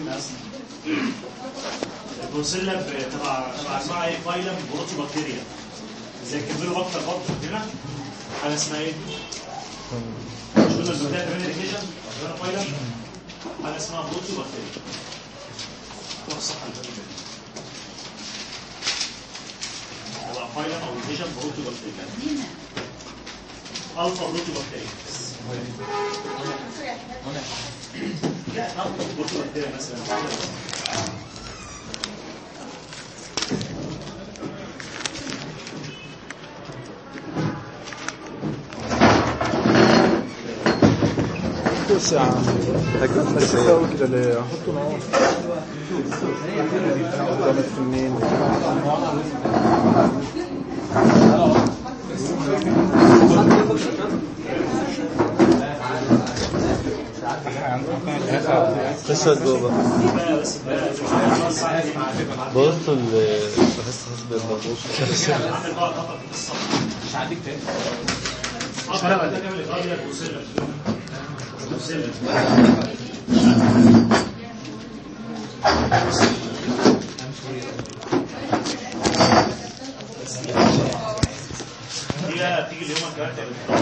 البروسيلا تبع تبع انواع ايه فايلم بروتو بكتيريا زي الكبيروباكتر برضه كده حاجه اسمها ايه؟ مش قلنا البكتيريا كمان ريكيشن عندنا فايلم حاجه اسمها بروتو بكتيريا روح صح البكتيريا هو فايلم او ريكيشن بروتو بكتيريا الفا بروتو بكتيريا لا ناخد بروتو بكتيريا مثلا ساعة بس قوي كده ليه احطه نار قدامك في منين قصة جوه بس بس بص ال بحس حاسس بالمضغوط عامل بقى خطر في الصف مش هعديك تاني اه ده كامل الايطالي لك وسلم وسلم دي بقى تيجي اليوم الكارت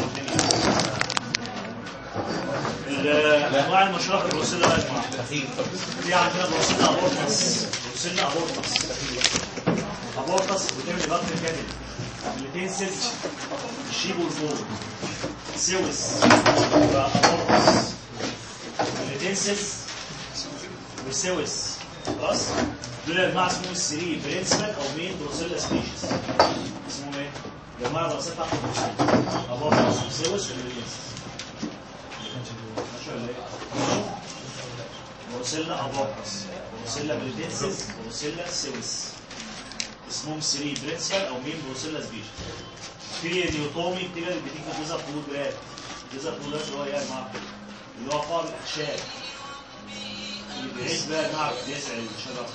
الانواع المشروع في البروسيلا بقى يا جماعه في عندنا بروسيلا ابورتس بروسيلا ابورتس ابورتس بتعمل بطن كامل التنسز الشيب والفور سوس ابورتس التنسز والسوس خلاص دول انواع اسمهم السري برنسبل او مين بروسيلا سبيشيز اسمهم ايه؟ جماعه الرئيسيه بتاعت البروسيلا ابورتس وسوس والتنسز ماشي ولا ايه؟ بروسيلا ابورتس بروسيلا بريتنسز بروسيلا سوس اسمهم 3 برنسبل او مين بروسيلا سبيشيز في نيوتومي بتيجي بتيجي في جزء فلود رات جزء فلود رات اللي هو ايه يا جماعه؟ اللي هو قائم الاخشاب اللي بيعيش بقى يا جماعه في جذع الشجر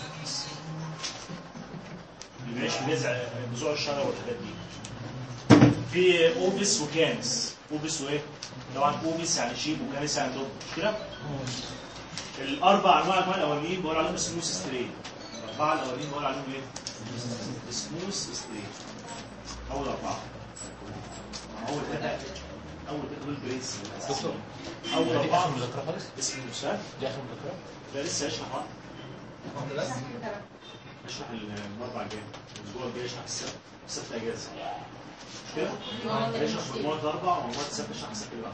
اللي بيعيش في جذع جذوع الشجر والحاجات دي في اوبس وكانس اوبس وايه؟ طبعا اوبس يعني شيب وكانس يعني دب مش كده؟ الاربع انواع الانواع الاولانيين بقول عليهم سموث ستريت الاربعه الاولانيين بقول عليهم ايه؟ سموث ستريت اول اربعه اول ثلاثه اول ثلاثه دول برنس دكتور اول دي اخر اربعه مذاكره خالص اسمه مساعد دي اخر مذاكره ده لسه يشرح بقى اشرح الاربع الجاي الاسبوع الجاي يشرح السبت السبت اجازه مش كده؟ يشرح مجموعه اربع ومجموعه السبت يشرح السبت اللي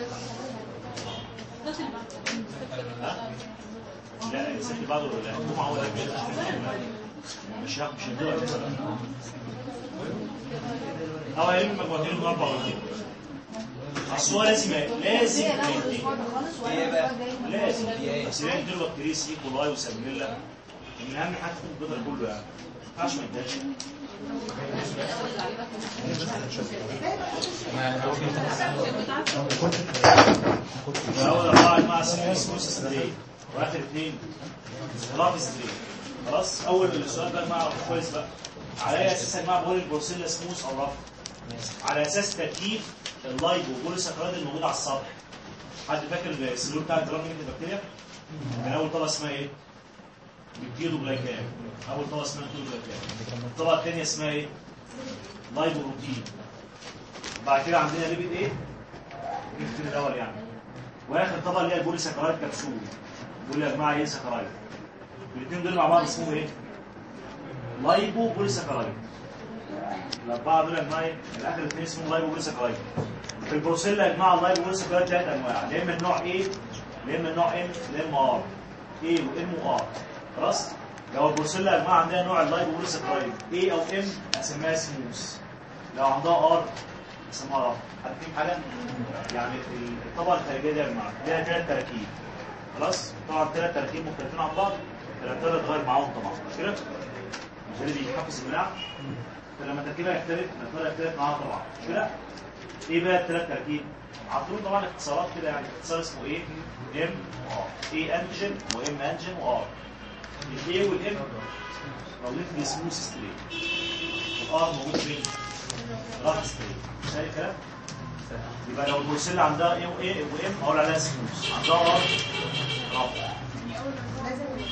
بعده لا السبت اللي بعده لا الجمعه ولا الجمعه مش هاخد مش هدوها او هيلم المجموعتين دول اربع ولا اصل هو لازم لازم لازم بس هي يديله بكتيريس ايكولاي وسالميلا من اهم حاجه في البيضه كله يعني ما ينفعش ما يديهاش اول اربعه مع سموث ستريت واخر اثنين راف ستريت خلاص اول السؤال بقى مع كويس بقى على اي اساس يا جماعه بقول البروسيلا سموث او رف على اساس تركيب اللايبو بوليساكرايد الموجود على السطح حد فاكر السلول بتاع الجرام البكتيريا كان اول طبقه اسمها ايه بيبتيدو جلايكان اول طبقه اسمها بيبتيدو جلايكان الطبقه الثانيه اسمها ايه لايبو بروتين بعد كده عندنا ليبيد ايه ليبيد الاول يعني واخر طبقه اللي هي البوليساكرايد كبسول دول يا جماعه ايه ساكرايد الاثنين دول مع بعض اسمهم ايه لايبو بوليساكرايد الاربعه دول يا جماعه ايه الاخر الاثنين اسمهم لايبو بوليساكرايد في البروسيلا يا جماعه اللايبو بوليساكرايد ثلاث انواع يا اما النوع ايه يا اما النوع ام يا اما ار ايه وام وار خلاص لو البروسيلا يا جماعه عندها نوع اللايبو بوليساكرايد ايه او ام هسميها سموث لو عندها ار اسمها رف عارفين حاجه يعني الطبقه الخارجيه دي يا جماعه ليها ثلاث تراكيب خلاص طبعا ثلاث تراكيب مختلفين عن بعض الثلاثه اتغير معاهم طبعا مش كده مش اللي بيحفظ المناعه فلما تركيبها يختلف النتيجه يختلف معاها طبعا مش كده ايه بقى الثلاث تركيب عطلون طبعا اختصارات كده يعني اختصار اسمه ايه ام ار ايه انجن وام انجن وار الاي والام موجودين في السموث ستريت الار موجود فين راح ستريت شايف الكلام يبقى لو البروسيلا عندها ايه وايه وام اقول عليها سموث عندها ار رفع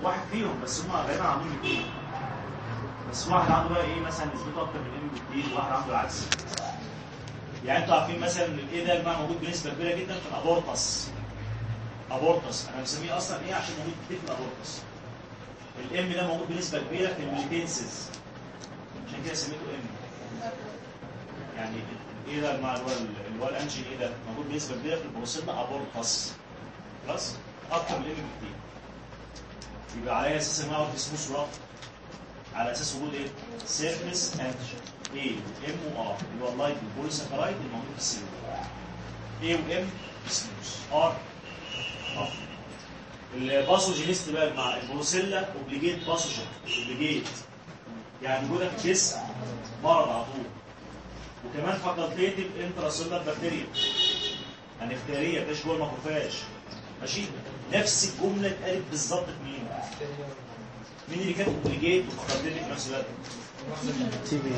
واحد فيهم بس هم غالبا عندهم اثنين بس واحد عنده بقى ايه مثلا نسبته اكتر من ام بكتير وواحد عنده العكس يعني انتوا عارفين مثلا ان الايه ده الماء موجود بنسبه كبيره جدا في الابورتس ابورتس انا مسميه اصلا ايه عشان موجود كتير في الابورتس الام ده موجود بنسبه كبيره في الميليتنسز عشان كده سميته ام يعني ايه ده الماء اللي هو اللي هو الانجين ايه ده موجود بنسبه كبيره في البروسيلا ابورتس خلاص اكتر من الام بكتير يبقى على اساس ان هو اسمه سراب على اساس وجود ايه؟ سيرفيس انتيجين ايه ام وار اللي هو اللايت والبوليساكرايد الموجود في السيل ايه وام سموث ار ار الباثوجينيست بقى مع البروسيلا اوبليجيت باثوجين اوبليجيت يعني وجودها في الجسم مرض على طول وكمان فاكولتيتيف انتراسيلر بكتيريا يعني اختياريه مش جوه الماكروفاج ماشي نفس الجمله اتقالت بالظبط في مين؟ مين اللي كانت اوبليجيت وفاكولتيتيف في نفس الوقت؟ تي بي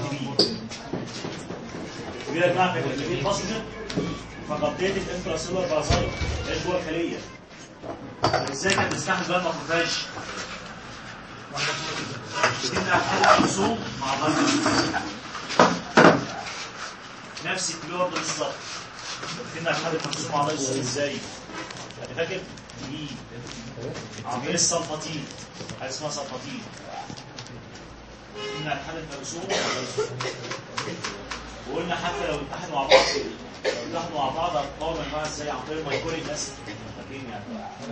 كبيرة يا جماعة في الجميل باثوجين فقطيتك انتراسيلر بارازايت ايش جوه الخلية ازاي كانت بتستحمل بقى الماكروفاج بتمنع حل الرسوم مع ضغط نفس الكلور ده بالظبط بتمنع حل الرسوم مع ضغط ازاي انت فاكر؟ دي عملية السلفاتين حاجة اسمها سلفاتين تمنع حل الرسوم مع ضغط وقلنا حتى لو اتحدوا مع بعض لو اتحدوا مع بعض هتطور المجموعه ازاي عن طريق المايكوريك اسيد فاكرين يعني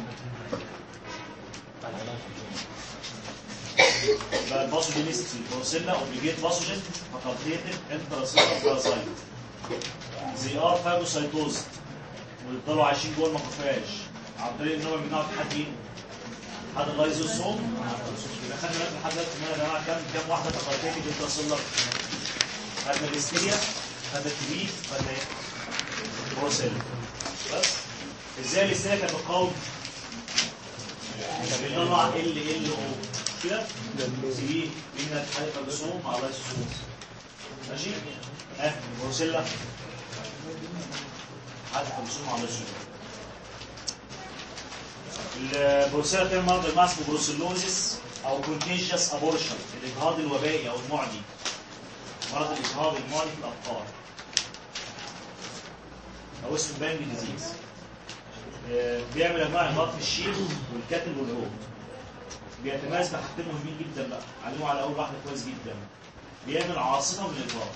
يبقى الباثوجينيست البروسيلا اوبليجيت باثوجين فاكولتيتيف انتراسيلر بارازايت زي ار فاجوسايتوز ويفضلوا عايشين جوه الماكروفاج عن طريق ان هم بيمنعوا اتحاد مين؟ اتحاد اللايزوسوم يبقى خدنا بالك لحد دلوقتي ان يا جماعه كام كام واحده فاكولتيتيف انتراسيلر خدنا الاستيريا خدنا التبيت خدنا ايه؟ البروسيل بس ازاي الاستيريا كانت بتقاوم؟ كان بيطلع ال ال او كده سي منها اتحاد الرسوم مع اللايسوسوم ماشي؟ ها البروسيلا اتحاد الرسوم مع اللايسوسوم البروسيلا بتعمل مرض الماء اسمه بروسيلوزيس او كونتيجيوس ابورشن الاجهاض الوبائي او المعدي مرض الإجهاض المعدي في الأطفال أو اسمه بانج ديزيز آه، بيعمل أنواع إجهاض في الشيخ والكتل والعود بيتميز بحاجتين مهمين جدا بقى علموا على أول واحدة كويس جدا بيعمل عاصفة من الإجهاض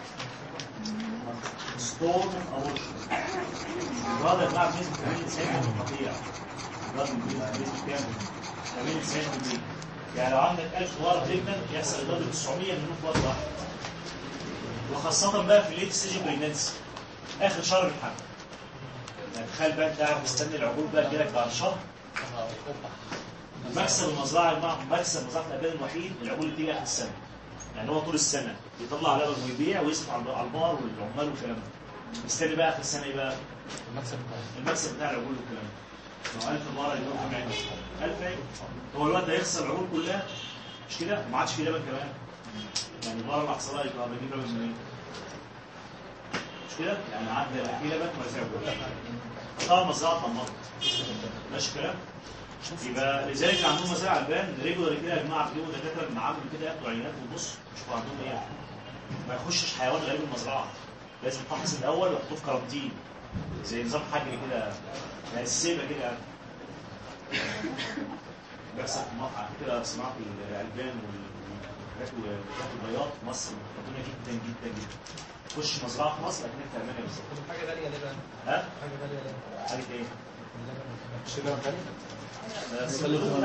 ستورم أبورشن الإجهاض يا جماعة بنسبة 80 قطيع الإجهاض بنسبة كام؟ 80 يعني لو عندك 1000 ورق جدا يحصل إجهاض 900 منهم في وقت واحد وخاصة بقى في الليت ستيج بريجنسي آخر شهر من الحمل يعني تخيل بقى أنت قاعد مستني العجول بقى تجيلك بعد شهر مكسب المزرعة يا جماعة مكسب مزرعة الأبان الوحيد العجول اللي بتيجي آخر السنة يعني هو طول السنة يطلع لبن ويبيع ويصرف على على البار والعمال والكلام ده مستني بقى آخر السنة إيه بقى؟ المكسب بتاع العجول والكلام ده لو 1000 مرة يجيبوا كام عين؟ 1000 عين هو الوقت ده يخسر العجول كلها مش كده؟ ما عادش في لبن كمان يعني مرة ما حصلها يبقى بجيب لبن منين؟ مش كده؟ يعني عدى في لبن ما يسعبوش طبعا مزرعة طماط ماشي كلام؟ يبقى لذلك عندهم مزارع البان ريجولار كده يا جماعه بيجيبوا دكاتره معاهم كده ياخدوا عينات ويبصوا يشوفوا عندهم ايه ما يخشش حيوان غريب المزرعه لازم يفحص الاول ويحطوه في كارانتين زي نظام حجري كده يعني السيبه كده يعني بيحصل في مقطع كده صناعه الالبان والحاجات والحاجات البياض في مصر متقدمه جدا جدا جدا تخش مزرعه في مصر اكنك في المانيا بالظبط حاجة غالية ليه بقى؟ ها؟ حاجة غالية ليه؟ حاجه ايه؟ مش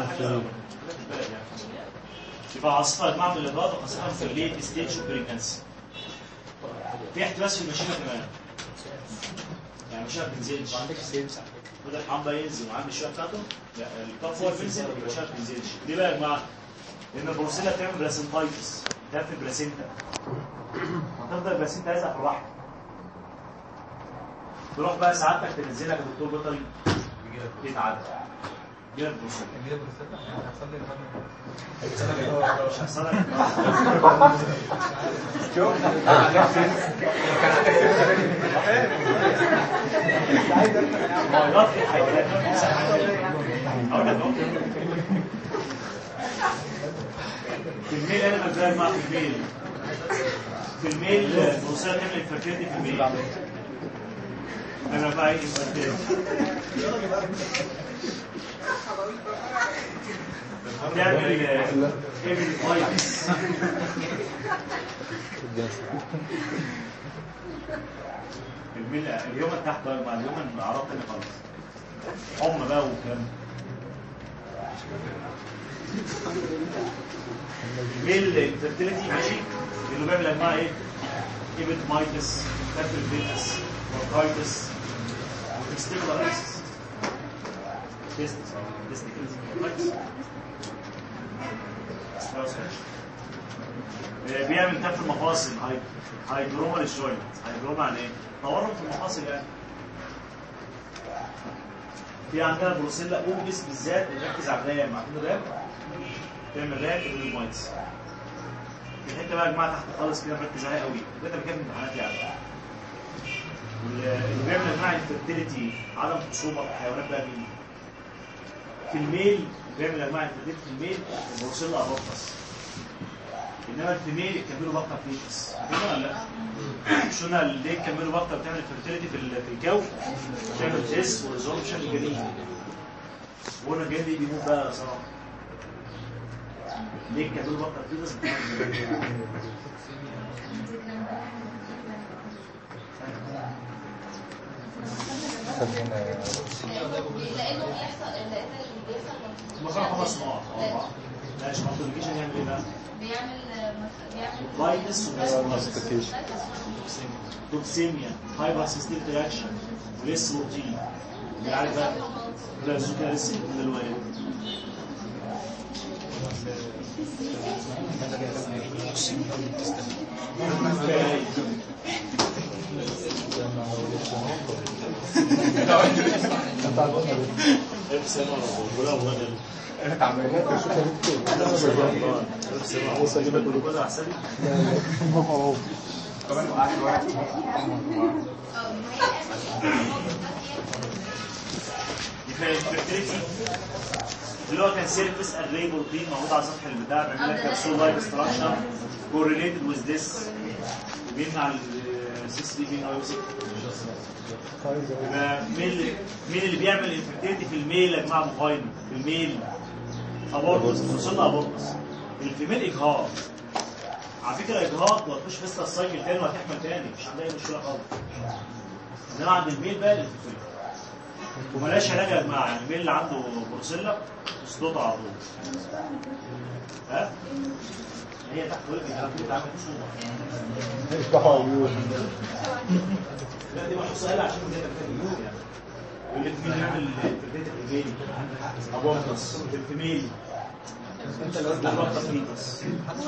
يبقى عاصفة يا جماعة بالإضافة خاصة في الليت ستيج اوف بريجنسي في احتباس في المشيمة كمان يعني المشيمة ما بتنزلش وعندك سيلز على فكرة بدل الحمام بقى ينزل وعند الشوية بتاعته لا الكف هو اللي بينزل المشيمة ما بتنزلش ليه بقى يا جماعة؟ لأن البروسيلا بتعمل بلاسنتايتس ده في البلاسينتا هتفضل البلاسينتا لازقة في الرحم تروح بقى سعادتك تنزلها كدكتور بيطري يتعدى يجيلك بروسيلا كان جايب الرسالة يعني هيحصل لي الفن مش هيحصل لك موبايلات في الحيوانات أقول لك أهو. الميل انا بجرب مع في الميل في الميل بروسيلا تعمل انفرتيلتي في الميل انا بقى ايه انفرتيلتي تعمل ايفل فايتس الميل اليوم تحت بقى مع اليوم اعراض تاني خالص حمى بقى والكلام الميل انفرتيلتي ماشي اللي بيعمل انواع ايه؟ ايبيتمايتس كاتريفيتس بronchitis testicular testis testicles bronchitis آه، بيعمل كف المفاصل هاي هايدروما للجوينت هايدروما يعني ايه؟ تورم في المفاصل يعني في عندنا بروسيلا اوبس بالذات بنركز على الرام عارفين الرام؟ تعمل رام المايتس الحته بقى يا جماعه تحت خالص كده مركز عليها قوي ده اللي بكمل امتحانات يعني اللي بيعمل انواع الفيرتيليتي عدم خصوبه الحيوانات بقى مين؟ في الميل اللي بيعمل انواع الفيرتيليتي في الميل البروسيلا ابوكس انما الفيميل الكاميلو باكتر فيتس كده ولا لا؟ مش قلنا ليه الكاميلو باكتر بتعمل فيرتيليتي في ال- في الجو؟ بتعمل تيس وريزولوشن الجنين وقلنا الجنين دي بيموت بقى صراحه ليه الكاميلو باكتر فيتس بتعمل جنين؟ لانه بيحصل لان اللي بيحصل مخرج خمس نقط اربعه ماشي مالتيبيكيشن يعمل ايه بقى؟ بيعمل بيعمل فايتس ماستيكيشن. توكسيميا هايبر سيستيك رياكشن وليس روتين اللي عارف بقى لا السكر لسه من الوالد ولا ولا يبقى الفيرتيليتي اللي هو كان سيرفيس اري بروتين موجود على سطح البتاع بيعمل لك كبسول لايف ستراكشر كورليتد ويز ذس وبيمنع ال 6 دي بي او 6 يبقى مين اللي مين اللي بيعمل انفيرتيليتي في الميل يا جماعه مقايمه في الميل ابورتس وصلنا ابورتس الفيميل اجهاض على فكره اجهاض وهتخش في لسه السايكل تاني وهتحمل تاني مش عندها اي مشكله خالص انما عند الميل بقى الانفيرتيليتي وملاش علاج يا جماعه يعني الميل اللي عنده بروسيلا اسلوط على طول ها هي تحت ولد الكلام ده عامل صوره يفتحوا عيون لا دي محطوط سهله عشان كده بتكلم يعني يقول لك مين يعمل الفيديو الجيني ابورتس الفيميل انت اللي قلت ابورتس فيتس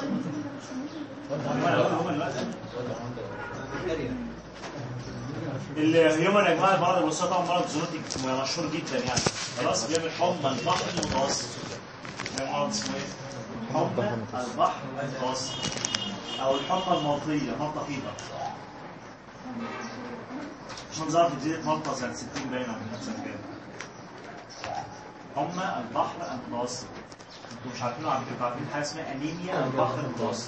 الهيومن يا جماعه بعض الوصفات طبعا مرض زونوتيك مشهور جدا يعني خلاص بيعمل حمى البحر المتوسط ده مرض اسمه ايه؟ حمى البحر المتوسط او الحمى الملطيه ملطه فيبر عشان ظهرت جزيرة مالطا سنة 60 باينة من سنة كام حمى البحر المتوسط انتوا مش عارفين على فكرة عارفين حاجة اسمها انيميا البحر المتوسط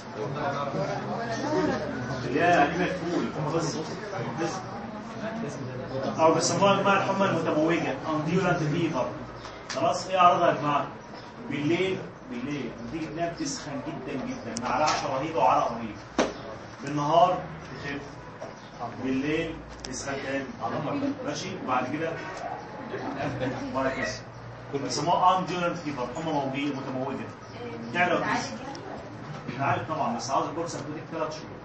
اللي هي انيميا الفول قصة قصة. او بيسموها يا جماعة الحمى المتموجة انديولانت فيفر خلاص ايه اعراضها يا جماعة بالليل بالليل لما تيجي تنام تسخن جدا جدا مع رعشة رهيبة وعرق رهيب بالنهار تخف بالليل تسخن تاني ماشي وبعد كده وهكذا بيسموها انديولانت فيفر حمى موجية متموجة تعلى وتنزل نعالج طبعا بس عاوز الكورس هتديك ثلاث شهور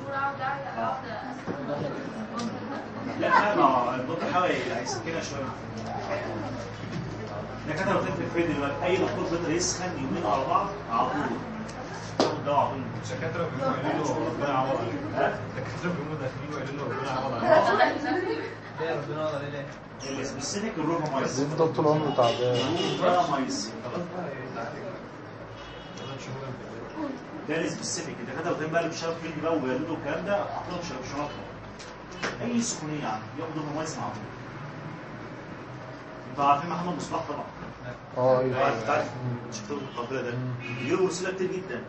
لا لا ما الدكتور حاول هيسكنها شويه الدكاتره بتكتب فين دلوقتي اي دكتور بيقدر يسخن يومين على بعض على طول ياخد دواء على طول الدكاترة بيقولوا له ربنا يعوض عليك ها الدكاترة بيقولوا داخلين ويقولوا له ربنا يعوض عليك ليه ربنا يعوض عليه ليه؟ السبيسيفيك الرومامايسين بيفضل طول عمره تعبان الرومامايسين ده السبيسيفيك الدكاتره واخدين بقى اللي بيشتغلوا في الفيلد بقى وبيقلدوا الكلام ده عقلهم مش شرط اي سخونيه يعني ياخدوا رومامايسين على طول انتوا عارفين محمد مصباح طبعا اه ايوه عارف تعرف شفتوا القافله ده بيقولوا بروسيلا كتير جدا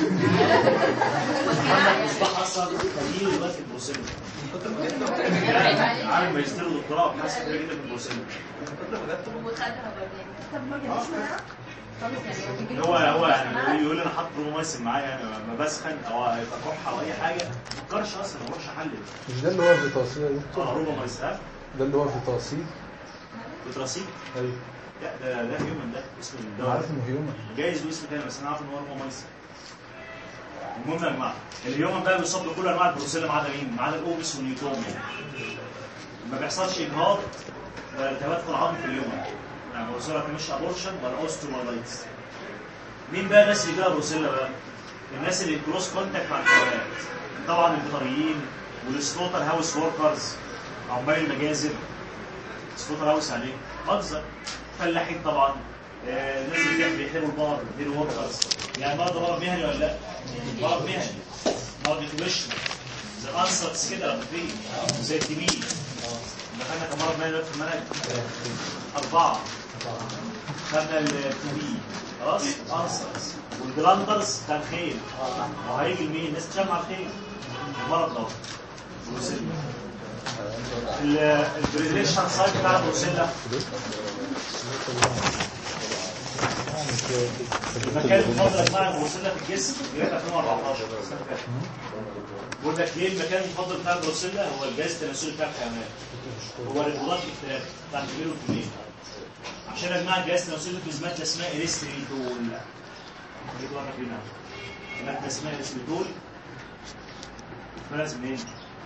محمد مصباح اصلا خليل دلوقتي البروسيلا يعني عامل ماجستير ودكتوراه في حاسه كتير جدا في البروسيلا وخدها برضه طب ما جبتش معاه خلاص يعني هو هو يعني يقول لي انا حاطط برومايسن معايا يعني ما بسخن او يبقى كحه او اي حاجه ما فكرش اصلا ما اروحش احلل مش ده اللي هو في تواصيل يا اه دكتور رومايسن ها ده اللي هو في تواصيل بتراسيل ايوه لا ده ده هيومن ده اسم انا الدواء عارف انه هيومن جايز له اسم تاني بس انا عارف ان هو رومايسن المهم يا جماعه الهيومن بقى بيصاب بكل انواع البروسيلا ما عدا مين؟ ما عدا الاوبس والنيوتوميا ما بيحصلش اجهاض ولا التهابات في العظم في اليومن يعني بروسيلا ما مش ابورشن ولا اوستومالايتس مين بقى الناس اللي جالها بروسيلا بقى؟ الناس اللي كلوز كونتاكت مع الحيوانات طبعا البيطريين والسلوتر هاوس وركرز عمال المجازر سلوتر هاوس يعني ايه؟ مجزر فلاحين طبعا آه، الناس اللي كانوا بيحبوا البار دير وركرز يعني برضه مرض مهني ولا لا؟ مرض مهني مرض انتوبيشن زي الانسرتس كده لما فيه زي التي بي دخلنا كمرض مهني دلوقتي في المنهج أربعة خدنا التي بي خلاص انسرتس والجلاندرز كان خير وهيجي لمين؟ الناس تشمع على الخير المرض ده بروسيلا البريدريشن سايت بتاع البروسيلا المكان المفضل بتاع البروسيلا في الجسم لغايه 2014 السنة اللي فاتت. بقول لك ليه المكان المفضل بتاع البروسيلا هو الجهاز التناسلي بتاع الحيوانات هو الريبولات الاختلاف بتاع الكبير والكبير عشان يا جماعه الجهاز التناسلي في ماده اسمها اريستريتول دي بقى فينا ماده اسمها اريستريتول بلد منين؟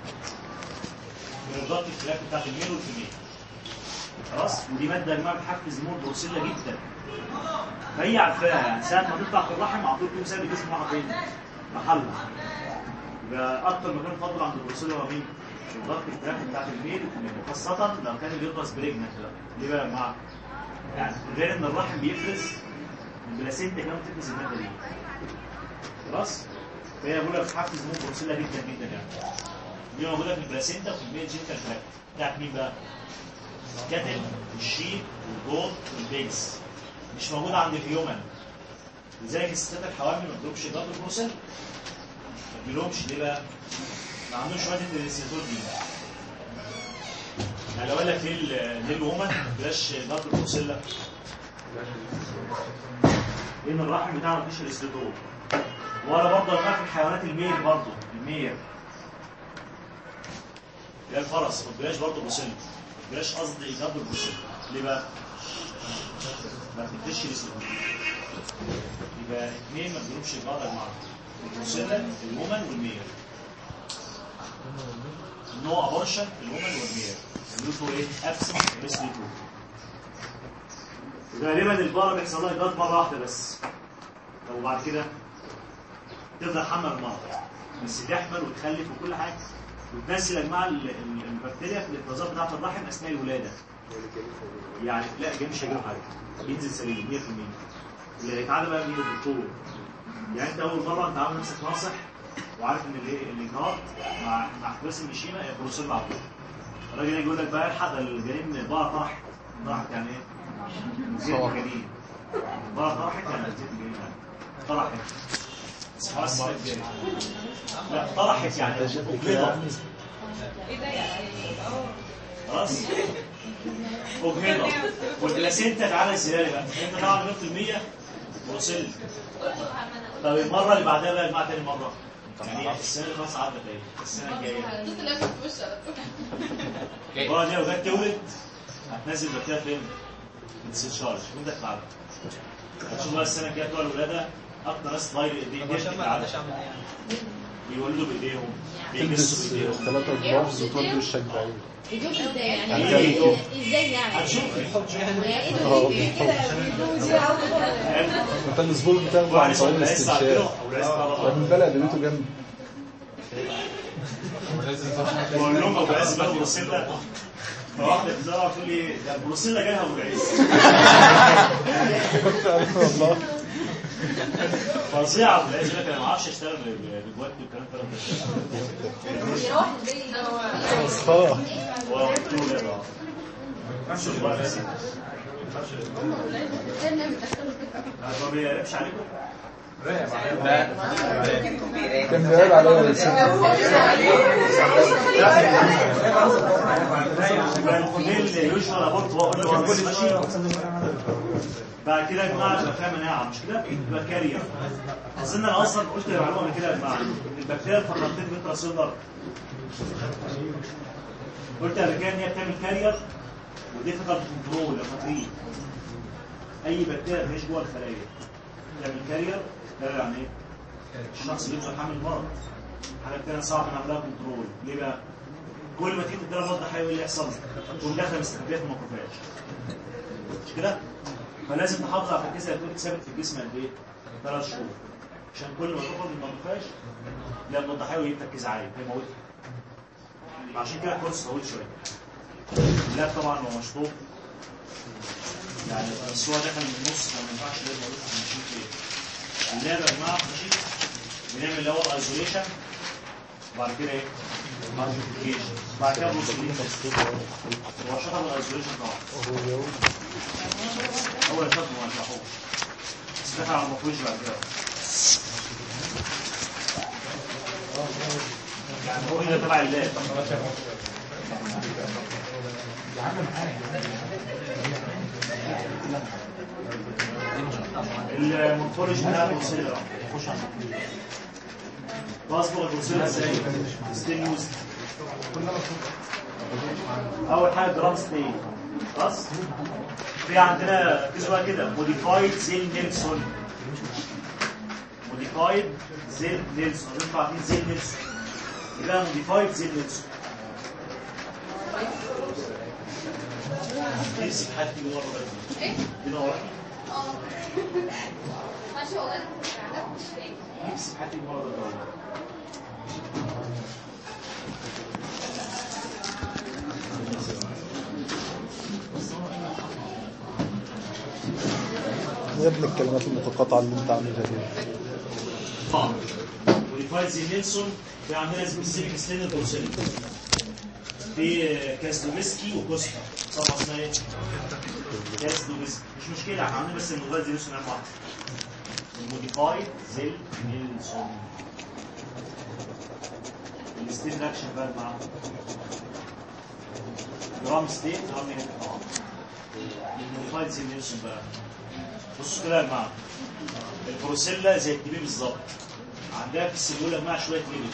من الريبولات الاختلاف بتاعت الميل والكبير خلاص ودي ماده يا جماعه بتحفز نمو البروسيلا جدا فهي عارفاها يعني ساعه ما تطلع في الرحم على طول تقوم سايب الجسم راحه فين؟ محلها يبقى اكتر مكان فاضل عند البروسيلا هو مين؟ الضغط الفراخ بتاعت الميل وخاصة لو كان اليوترس بريجننت بقى ليه بقى يا جماعة؟ يعني غير ان الرحم بيفرز البلاسينتا كمان بتفرز المادة دي خلاص؟ فهي بقول لك حافز نمو البروسيلا جدا جدا يعني دي موجودة في البلاسينتا وفي الميل جينتال تراكت بتاعت مين بقى؟ الكاتل والشيب والجوت والبيجز مش موجودة عند الهيومن لذلك الستات الحوامل ما بيدوبش ضغط البروسيلا ما بيلومش ليه بقى؟ ما عندوش مادة الانسيتول دي يعني لو قال لك ليه ال- ليه الومن ما بلاش ضغط البروسيلا لان الرحم بتاعه ما فيش الانسيتول ولا برضه لما في الحيوانات المير برضه المير اللي هي الفرس ما بلاش برضه بروسيلا ما بلاش قصدي ايجاد البروسيلا ليه بقى؟ ما بتديش الانسيتول يبقى اثنين ما بيجيبوش البعض يا جماعه البروسيلا الومن والمير نو ابورشن الومن والمير اللوتو ايه ابسنت ريسليتو غالبا البقره بيحصل لها ايجاد مره واحده بس طب وبعد كده تفضل حمل المرض بس تحمل وتخلف وكل حاجه وتنزل يا جماعه ال- ال- البكتيريا في الافرازات بتاعه الرحم اثناء الولاده يعني لا جاي مش هيجيله حاجه ينزل سليم 100% اللي هيتعلم بقى مين الدكتور يعني انت اول مره انت عامل نفسك ناصح وعارف ان الايه الاجهاض مع مع احتباس المشيمه بروسيل على طول الراجل يجي يقول لك بقى الحق ده الجنين بقى طرحت طرحت يعني ايه؟ زيت الجنين بقى طرحت يعني زيت الجنين يعني طرحت اسمها السنة الجاية. لا طرحت يعني اجهضت ايه ده يعني خلاص اجهضت والبلاسينتا تعالى الزلالي بقى انت طبعا جبت المية بروسيل طب المره اللي بعدها بقى المعنى تاني مره يعني السنه اللي خلاص عدت اهي السنه الجايه دوس لازم في وش على طول. المره دي لو جت تولد هتنزل بكتيريا فين؟ بتسشارج وانت تتعب هتشوف بقى السنه الجايه بتوع الولاده اكتر ناس ضايق ايديهم عشان ما عادش اعمل ايه يعني بيولدوا بايديهم بيلبسوا تلبس بايديهم ثلاثة جلافز وتودي وشك بعيد يدوب ازاي يعني يعني ازاي يعني هتشوفي ايه كده بيدوب ازاي انت الاسبوع بتاخده واحد عن اسمه طريق العز عندنا الاستنشاق او العز ده من بلد بيته جنبي بقول لهم ابو العز بقى بروسيلا فواحده بتزرع تقول لي ده البروسيلا جالها ابو العز والله فظيع ابو العز يقول لك انا ما اعرفش اشتغل بجواتي والكلام ده يروح البيت مسخرة هو قلت له لا بقى شوف بقى نفسي ما بيقربش عليكم كان بيقول عليا بس الكوميل يوجوال ابورت واقول له ماشي بعد كده يا جماعه يبقى فيها مناعه مش كده؟ يبقى كارير اظن انا اصلا قلت المعلومه قبل كده يا جماعه البكتيريا الفرنتين بنترا سيلر قلت قبل كده ان هي بتعمل كارير وديفيكالت كنترول لو فاكرين اي بكتيريا تعيش جوه الخلايا تعمل كارير كارير يعني ايه؟ الشخص اللي يفضل حامل مرض حاجه كده صعب نعملها كنترول ليه بقى؟ كل ما تيجي تديها مضاد حيوي إيه اللي يحصل تقوم داخله مستخبيه في الميكروفاج مش كده؟ فلازم نحافظ على التركيز اللي ثابت في الجسم قد ايه؟ ثلاث شهور عشان كل ما تخرج من الميكروفاج لا مضاد حيوي يجيب تركيز عالي هيموتها عشان كده الكورس طويل شويه اللاب طبعا هو مشطوب يعني بس هو دخل من النص فما ينفعش لازم اقول لكم ماشيين فين اللاب يا جماعه ماشي بنعمل الاول ايزوليشن وبعد كده ايه؟ ماجيفيكيشن بعد كده بروسيلين هو شطب الايزوليشن طبعا اول شطب ما نشرحوش بس دخل على المفروش بعد كده يعني هو هنا تبع اللاب المورفولوجي بتاع البروسيلر بصبغ البروسيلر ازاي؟ ستيل يوز اول حاجه جرام ستيل خلاص في عندنا ركزوا بقى كده موديفايد زيل نيلسون موديفايد زيل نيلسون انتوا عارفين زيل نيلسون يبقى موديفايد زيل نيلسون نفسي في حد يجي ورا بقى ايه؟ دي ورا اه ماشي والله قاعدة مش فاهم نفسي في حد يجي ورا بقى يا ابن الكلمات المتقاطعة اللي انت عاملها دي طبعا وديفايد زي نيلسون في عندنا سبيسيفيك ستين البروسيل في كاسدوميسكي وكوستا صفحه اسمها ايه؟ كاسدوميسكي مش مشكله احنا عاملين بس الموبايل زي نيلسون واحد الموديفايد زي نيلسون الستين رياكشن بقى مع جرام ستين جرام نيجاتيف طبعا الموديفايد زي نيلسون بقى بصوا كده يا جماعه البروسيلا زي التبي بالظبط عندها في السيلولا مع شويه ليميت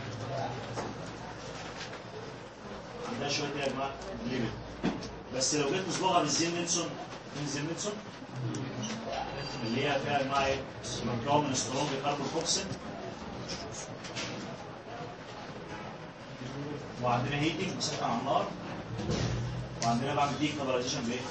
عندها شويه ايه يا جماعه ليميت بس لو جيت تصبغها بالزين نيلسون من زين نيلسون اللي هي فيها مع ايه مكون من سترونج كاربوكسين وعندنا هيتنج بسخن على النار وعندنا بعمل دي كابلايزيشن بايه؟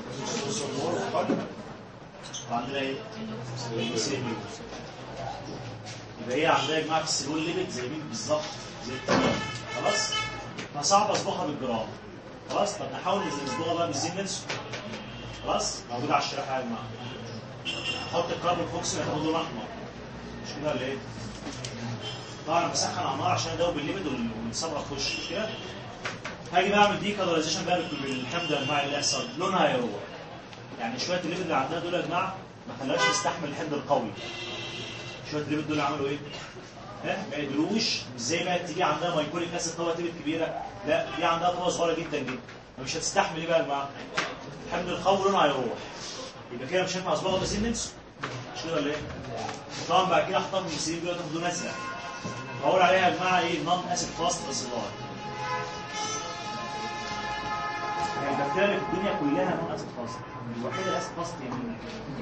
وعندنا ايه؟ سيلول يبقى هي عندها يا جماعه في السيلول ليميت زي مين بالظبط زي التمام خلاص فصعب اصبغها بالجرام خلاص طب نحاول نصبغها بقى بالزين نيلسون خلاص موجود على الشريحه يا جماعه نحط الكربون فوكس هتاخد لون احمر مش كده ولا ايه؟ طبعا انا بسخن على النار عشان ادوب الليميت والصبغه تخش مش كده؟ هاجي بقى اعمل دي كالورايزيشن بقى بالحمض يا جماعه اللي يحصل لونها هيروح يعني شويه الليميت اللي عندنا دول يا جماعه ما خلاش يستحمل الحمض القوي شويه الليميت دول عملوا ايه؟ ها ما قدروش مش زي ما تيجي عندها مايكوليك اسيد طبقه ليميت كبيره لا دي عندها طبقه صغيره جدا جدا فمش هتستحمل ايه بقى يا جماعه؟ الحمض القوي لونها هيروح يبقى كده مش هينفع اصبغها بس ننسوا مش كده ولا ايه؟ طبعا بعد كده احطها في السرير دول تاخدوا نزله بقول عليها يا جماعه ايه نون اسيد فاست اسيدار يعني البكتيريا اللي في الدنيا كلها نون اسيد فاست الوحيده الاسيد فاست هي مين؟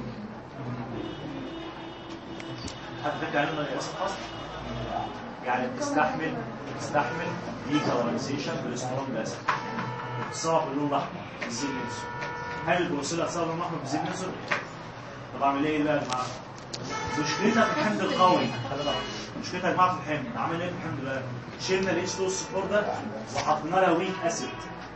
حد فاكر يعني ايه اسيد فاست؟ يعني بتستحمل بتستحمل ديكالوريزيشن بالسترونج اسيد بتصاب باللون الاحمر بالزيت نفسه هل البروسيلا هتصاب باللون الاحمر بالزيت نفسه؟ طب اعمل ايه بقى يا جماعه؟ مشكلتها في الحمض القوي خلي بالك مشكلتها يا جماعه في الحمض عمل ايه في الحمض بقى؟ شلنا الاتش 2 الصفار ده وحطينا لها ويك اسيد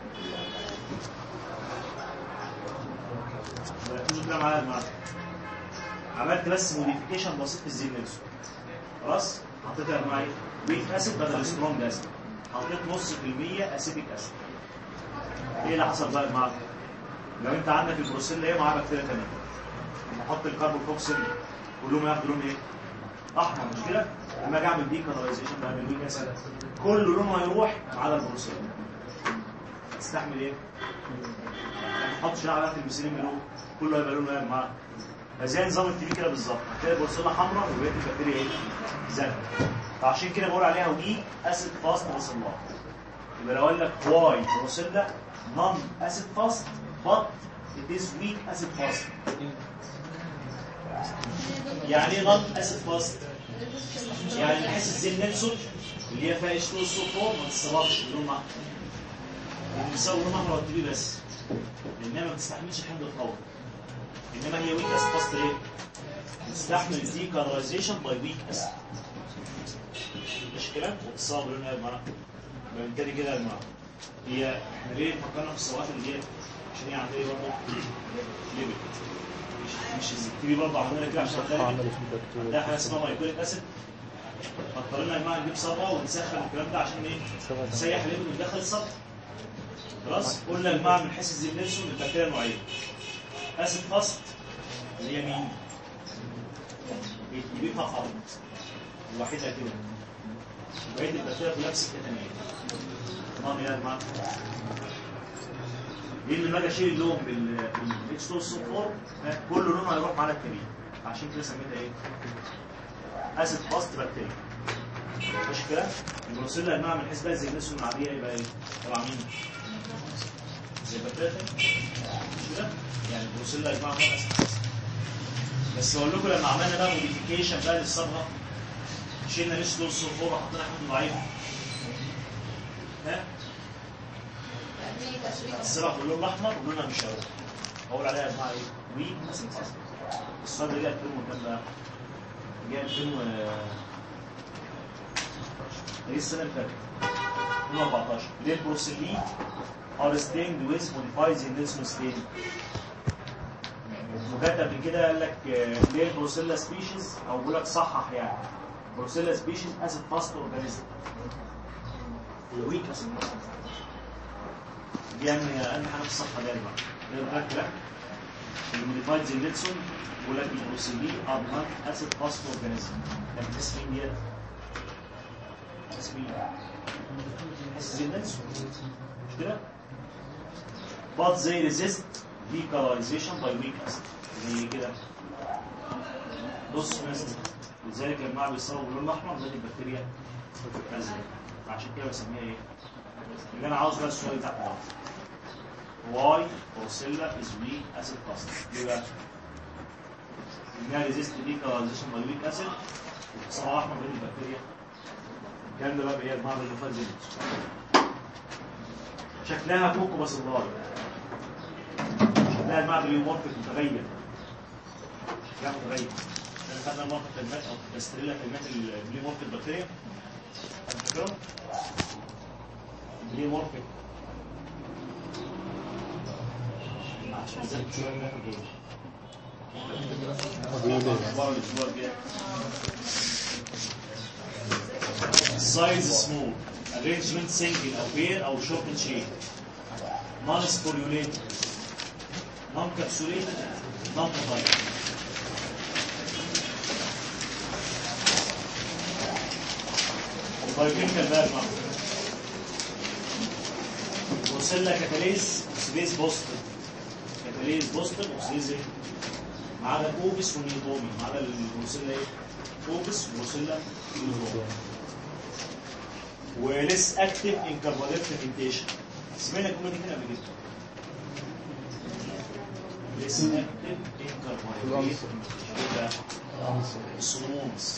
ركزوا كده معايا يا جماعه عملت بس موديفيكيشن بسيط في الزين نفسه خلاص حطيت يا جماعه ايه؟ ويك اسيد بدل سترونج اسيد حطيت نص في المية اسيديك اسيد ايه اللي حصل بقى يا جماعه؟ لو انت عندك البروسيلا ايه معاها بكتيريا ثانيه لما احط الكربوكسيل كلهم ياخدوا لون ايه؟ احمر مش كده؟ لما اجي اعمل ديكالرايزيشن بقى من دي كذا كل لونه هيروح ما عدا البروسيلا تستحمل ايه؟ ما تحطش على البسيلين بلون كله هيبقى لونه ايه معاه زي نظام التي في كده بالظبط هتلاقي البروسيلا حمراء وبقيه البكتيريا ايه؟ زرقاء فعشان كده بقول عليها وي اسيد فاست بروسيلا يبقى لو قال لك واي بروسيلا نون اسيد فاست but it is weak acid fast يعني ايه نون اسيد فاست يعني نحس زي النيلسون اللي هي فيها اتش 2 سو 4 ما تتصرفش بدون معنى بتساوي لون احمر والتبي بس لانها ما بتستحملش الحمض القوي انما هي ويك اسيد فاست ليه؟ بتستحمل الديكاربونايزيشن باي ويك اسيد مش كده؟ وتصاب لونها يا جماعه بالتالي كده يا جماعه هي احنا ليه فكرنا في الصوات اللي هي عشان هي عندها ايه برضه؟ ليبيد مش مش التبي برضه عملنا كده عشان عملوا خارج في البكتيريا ده حاجه اسمها مايكوليك اسيد فاضطرينا يا جماعه نجيب صبغه ونسخن الكلام ده عشان ايه؟ نسيح الليبيد وندخل الصبغه خلاص قلنا يا جماعه من حيث الزي نيلسون البكتيريا نوعين اسيد فاست اللي هي مين؟ التبي فقط الوحيده كده بقيه البكتيريا كلها في سكه ثانيه تمام يا جماعه لان لما اجي اشيل اللون بالاتش 2 سو 4 كل لون هيروح معانا الكبير عشان كده سميتها ايه؟ اسيد فاست بكتيريا مش كده؟ البروسيلا يا جماعه من حيث بقى زي الناس العاديه يبقى ايه؟ تبع مين؟ زي البكتيريا مش كده؟ يعني البروسيلا يا جماعه هو اسيد فاست بس بقول لكم لما عملنا بقى موديفيكيشن بقى للصبغه شلنا الاتش 2 سو 4 وحطينا حمض ضعيف ها؟ الصبغه باللون الاحمر ولونها مش هيروح اقول عليها يا جماعه ايه؟ ويك اسيد فاست السؤال ده جه 2000 وكام بقى؟ جه 2000 و ايه السنه اللي فاتت 2014 ليه البروسيلين ار ستيند ويز موديفايز نيلسون ستين وجات قبل كده قال لك آه، ليه البروسيلا سبيشيز او بيقول لك صحح يعني بروسيلا سبيشيز اسيد فاست اورجانيزم ويك اسيد فاست دي يعني اهم حاجه في الصفحه دي يا جماعه ده بالك لا الموديفايد زي نيلسون بيقول لك البروسيلين ار نوت اسيد فاست اورجانيزم ده اسم مين ديت؟ اسم مين؟ اسم زي نيلسون مش كده؟ but they resist decolonization by weak acid زي كده بص مثلا لذلك يا جماعه بيصوروا باللون الاحمر زي البكتيريا ازرق عشان كده بسميها ايه؟ اللي انا عاوز بقى السؤال تحت ده why Porcella is weak acid fast ليه بقى؟ انها resist decolonization by weak acid صباح احمر بين البكتيريا الكلام ده بقى بايه يا جماعه بالمفاز شكلها كوكو بس النار شكلها المعدن يومورفيك متغير شكلها متغير احنا خدنا المورفيك كلمات او تستريلا كلمات البليمورفيك بكتيريا فاكرهم؟ البليمورفيك عشان ذلك شويه ناخد دول أخبار الأسبوع الجاي. size small arrangement single او pair او short chain non sporulated non capsulated non mobile البايوكيميكال بقى يا جماعه بروسيلا كاتاليز اوكسيديز بوستيف كاتاليز بوستيف اوكسيديز ايه؟ ما عدا الاوبس والنيوتومي ما عدا البروسيلا ايه؟ اوبس وبروسيلا نيوتومي وليس اكتف ان كربونات فيرمنتيشن سمعنا الجمله دي هنا قبل كده ليس اكتف ان كربونات الصنومس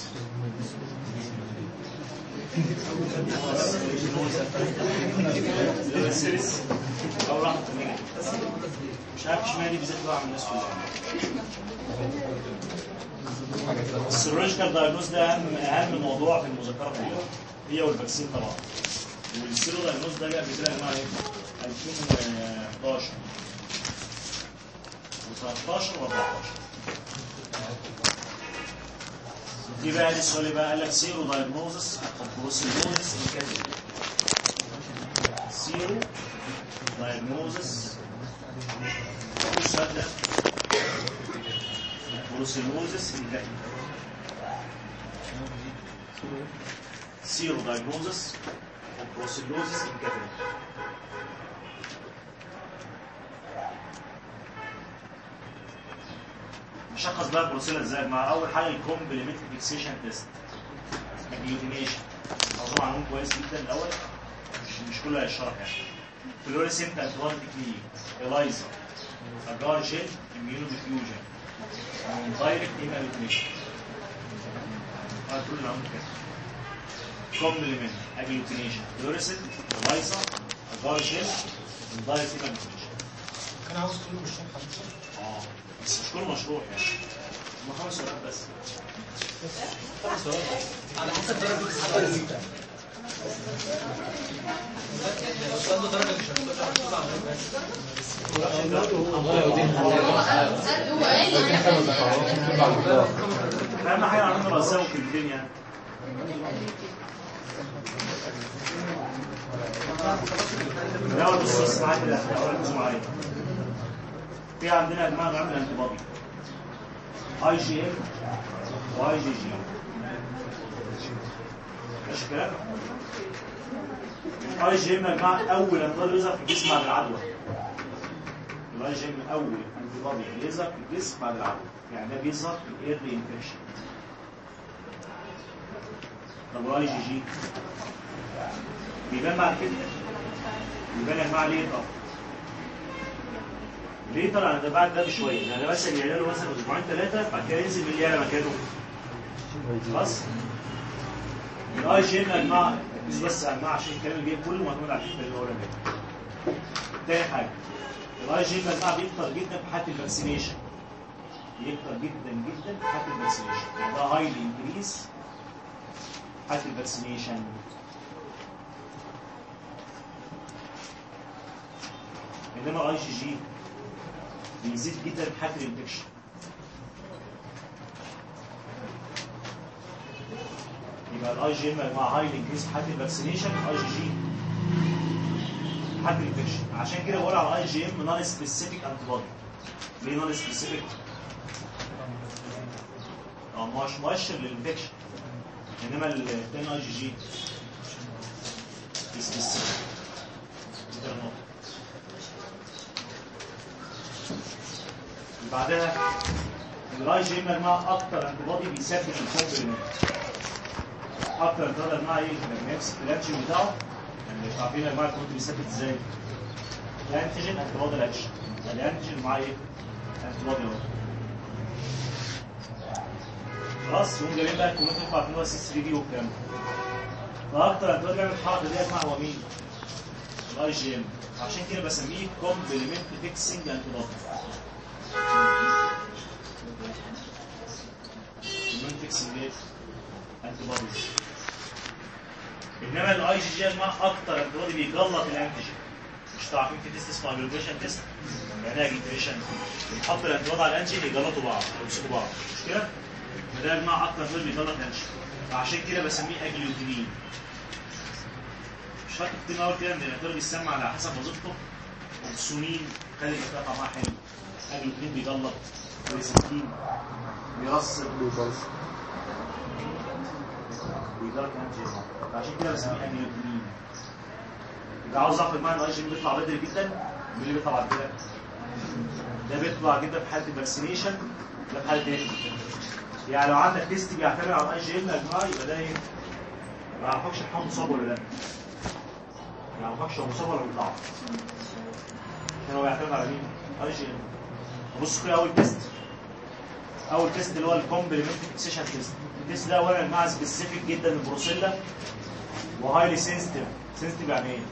او راحت مش عارف اشمعنى دي بالذات بقى من الناس كلها السيرولوجيكال دايجنوز ده اهم اهم موضوع في المذكره كلها هي والفاكسين طبعا والسيرو دايجنوز ده جه قبل كده يا جماعه ايه 2011 و13 و14 دي بقى دي السؤال بقى قال لك سيرو دايجنوزس بروسيلوزس الكاتب سيرو دايجنوزس السؤال ده بروسيلوزس انتهي سيرو دايجنوزس وبروسيلوزس انتهي نشخص بقى البروسيلا ازاي مع اول حاجه الكومبلمنت فيكسيشن تيست اجلوتينيشن موضوع معلوم كويس جدا الاول مش مش كله هيشرح يعني فلوريسنت انتوان تكنيك الايزا اجار جيل اميونو ديفيوجن دايركت ايمالوتينيشن هذا كل العمر كده كومبلمنت اجلوتينيشن فلوريسنت الايزا اجار جيل دايركت ايمالوتينيشن كان عاوز كله مش حضرتك اه بس مش كله مشروع يعني هم خمس ورقات بس خمس ورقات على حسب درجة السؤال السؤال ده درجة مش هتبقى محسوبة على هو قال يعني اهم حاجه عندنا رزاق في الدنيا الاول بص بص معايا كده الاول بص معايا في عندنا يا جماعه نعمل انتي بودي اي جي ام واي جي جي ماشي الكلام الاي جي ام يا جماعه اول انتي بودي يظهر في الجسم بعد العدوى الاي جي ام اول انتي بودي يظهر في الجسم بعد العدوى يعني ده بيظهر في الايرلي انفكشن طب والاي جي جي بيبان بعد كده يبان يا جماعه ليه طب ليه طلع ده بعد ده بشويه يعني بس اللي له مثلا اسبوعين ثلاثه بعد كده ينزل باللي على مكانه خلاص الاي جي ام يا جماعه ركزوا بس يا جماعه عشان الكلام اللي جاي كله معتمد على الحته اللي هو رماها تاني حاجه الاي جي ام يا جماعه بيكتر جدا في حاله الفاكسينيشن يكتر جدا جدا في حاله الفاكسينيشن يعني ده هايلي انكريز حاله الفاكسينيشن انما الاي جي جي بيزيد جدا في حاله الانفكشن يبقى الاي جي ام يا جماعه هايلي انكريز في حاله الفاكسينيشن الاي جي جي حاله الانفكشن عشان كده بقول على الاي جي ام نون سبيسيفيك انتي بودي ليه نون سبيسيفيك؟ اه مش مؤشر للانفكشن انما التاني اي جي جي سبيسيفيك دي النقطه بعدها الاي جي ام يا جماعه اكتر انتي بودي بيسبب الكومبلمنت اكتر انتي بودي يا جماعه ايه لما يمسك الانتيجين بتاعه يعني مش عارفين يا جماعه الكومبلمنت بيثبت ازاي الانتيجين انتي بودي الاكشن الانتيجين معاه ايه انتي بودي اهو خلاص يقوم جايبين بقى الكومنت ينفع عارفين هو سي 3 دي والكلام ده فاكتر انتي بودي بيعمل الحركه دي يا جماعه هو مين؟ الاي جي ام عشان كده بسميه كومبلمنت فيكسنج انتي بودي المنتكس اللي انتي بوديز انما الاي جي جي يا جماعه اكتر انتي بودي بيجلط الانتيجين مش تعرفين في تيست اسمه اجلوتيشن تيست يعني ايه اجلوتيشن بنحط الانتي بودي على الانتيجين يجلطوا بعض يمسكوا بعض مش كده فده يا جماعه اكتر دول بيجلط الانتيجين فعشان كده بسميه اجلوتينين مش فاكر كتير اول كده ان الانتي بيسمى على حسب وظيفته اكسونين خلي البتاع طعمها حلو اجلوتينين بيجلط كويسين بيرصد بيدرك انجيزا فعشان كده بسميه انيوتينين يبقى عاوز اعرف المعنى الاي جي بيطلع بدري جدا مين اللي بيطلع بعد كده؟ ده بيطلع جدا في حاله الفاكسينيشن ده في حاله ايه؟ يعني لو عندك تيست بيعتمد على الاي جي ام يا جماعه يبقى ده ايه؟ ما يعرفكش الحمل مصاب ولا لا ما يعرفكش هو مصاب ولا بيطلع عشان هو بيعتمد على مين؟ اي جي ام بص كده اول تيست اول تيست اللي هو الكومبلمنت فيكسيشن تيست التيست ده اولا مع سبيسيفيك جدا للبروسيلا وهايلي سنسيتيف سنسيتيف يعني ايه؟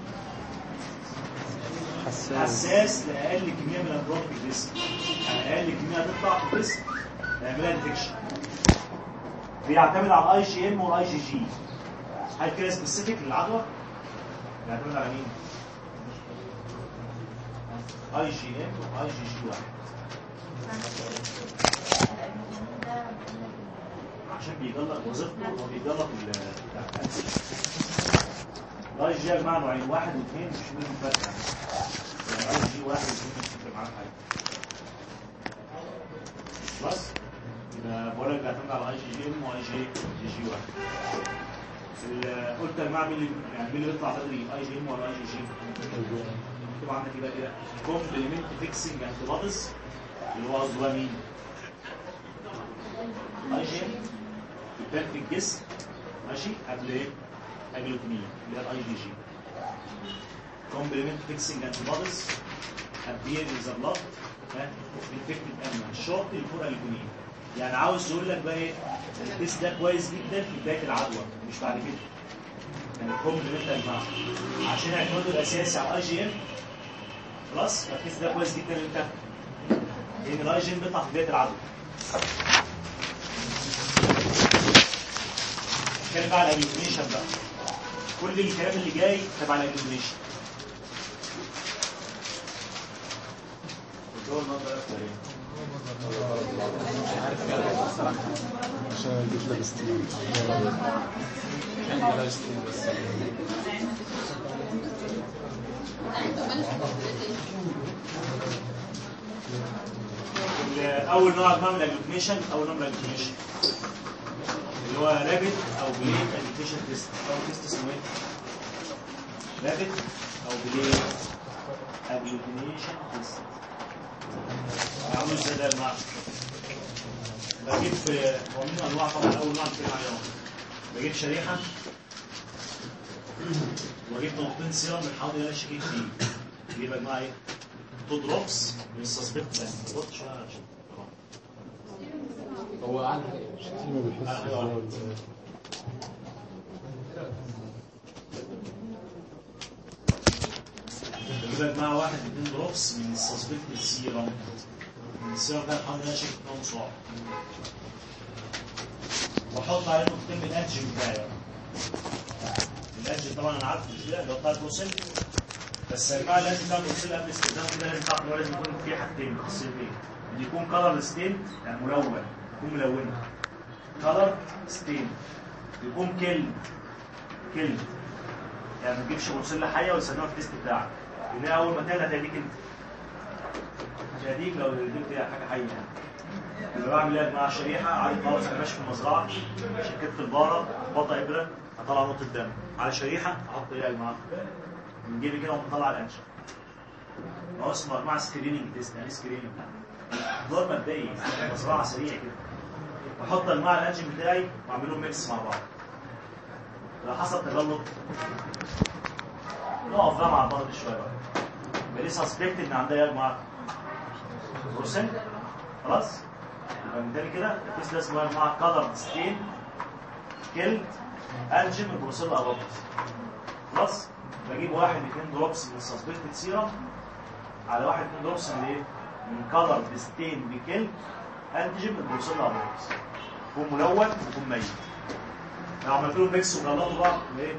حساس حساس لاقل كميه من الامراض في الجسم يعني اقل كميه هتطلع في الجسم هيعملها انفكشن بيعتمد على الاي جي ام والاي جي جي هل كده سبيسيفيك للعدوى؟ بيعتمد على مين؟ اي جي ام واي جي جي واحد عشان بيجلط وظيفته هو بيجلط ال بتاع الاي جي يا جماعه نوعين واحد واثنين مش منهم فرق يعني يعني اي جي واحد واثنين مش هتفرق معاهم حاجه خلاص يبقى بقول لك بيعتمد على اي جي جي ام واي جي جي جي واحد ال- قلت يا جماعه مين اللي يعني مين اللي بيطلع بدري اي جي ام ولا اي جي جي؟ طبعا عندك يبقى كده كومبلمنت فيكسنج انتي بوديز اللي هو قصده بقى مين؟ اي جي ام بتبان في الجسم ماشي قبل ايه؟ قبل اللوكيميا اللي هي الاي جي جي complement fixing antibodies appear in the blood ها، infected animal short before الليكوميا يعني عاوز يقول لك بقى ايه التست ده كويس جدا في بدايه العدوى مش بعد كده يعني كومبلمنت يا جماعه عشان اعتماده الاساسي على الاي جي ام خلاص فالتست ده كويس جدا امتى؟ لان الاي جي ام بيطلع في بدايه العدوى نتكلم بقى على الاجلوميشن بقى كل الكلام اللي جاي تبع الاجلوميشن عشان البيت لابس ستيل ال- اول نوع من الاجلوميشن اول نوع من الاجلوميشن اللي هو رابid او بليت اجلوميشن تيست او تيست اسمه ايه؟ رابid او بليت اجلوميشن تيست عامل ازاي ده يا جماعه؟ بجيب هو من انواع طبعا اول نوع بنتكلم عليه اهو. بجيب شريحه واجيب نقطتين سيرم من الحوض اللي انا شاكك فيه بجيب يا جماعه ايه؟ تو دروبس من السسبكت ده بص شويه عشان هو على ما بيحسش إن هو ال- بجيب مع واحد اتنين دروبس من السسبكت السيرم من السيرم ده الحمد لله شاكك ان هو مصاب واحط عليه نقطتين من الانتيجين بتاعي بقى. الانتيجين طبعا انا عارف مش اللي هو بتاع البروسيل بس يا جماعه لازم تعمل بروسيل قبل استخدامه كده لازم تعرف إن هو لازم يكون فيه حاجتين خاصيتين ان يكون كلر ستين يعني ملون يكون ملون كلر ستين يكون كيل كيل يعني ما تجيبش بروسيلا حيه وتستخدمها في التيست بتاعك لان هي اول ما تعلى هتديك انت مش هديك لو جبت حاجه حيه يعني انا بعمل ايه يا جماعه شريحه عارف خلاص انا ماشي في المزرعه شكيت في الباره بطه ابره اطلع نقطه دم على شريحه احط ايه يا جماعه من جيبي كده واطلع الانشا هو اسمه يا جماعه سكريننج تيست يعني سكريننج دور مبدئي مزرعه سريع كده بحط الماء الانجن بتاعي واعمل لهم ميكس مع بعض لو حصل تجلط نقف بقى مع بعض شويه بقى يبقى ليه سسبكت ان عندها يا جماعه بروسين خلاص يبقى من تاني كده الكيس ده اسمه يا جماعه كلر ستين كيلد انجن من بروسيلا ابابس خلاص بجيب واحد اثنين دروبس من السسبكتد سيرم على واحد اثنين دروبس من ايه؟ من كلر ستين بكيلد انتيجين من بروسيلا ابابس يكون ملون ويكون ميت لو عملت لهم ميكس وغلطوا بعض ايه؟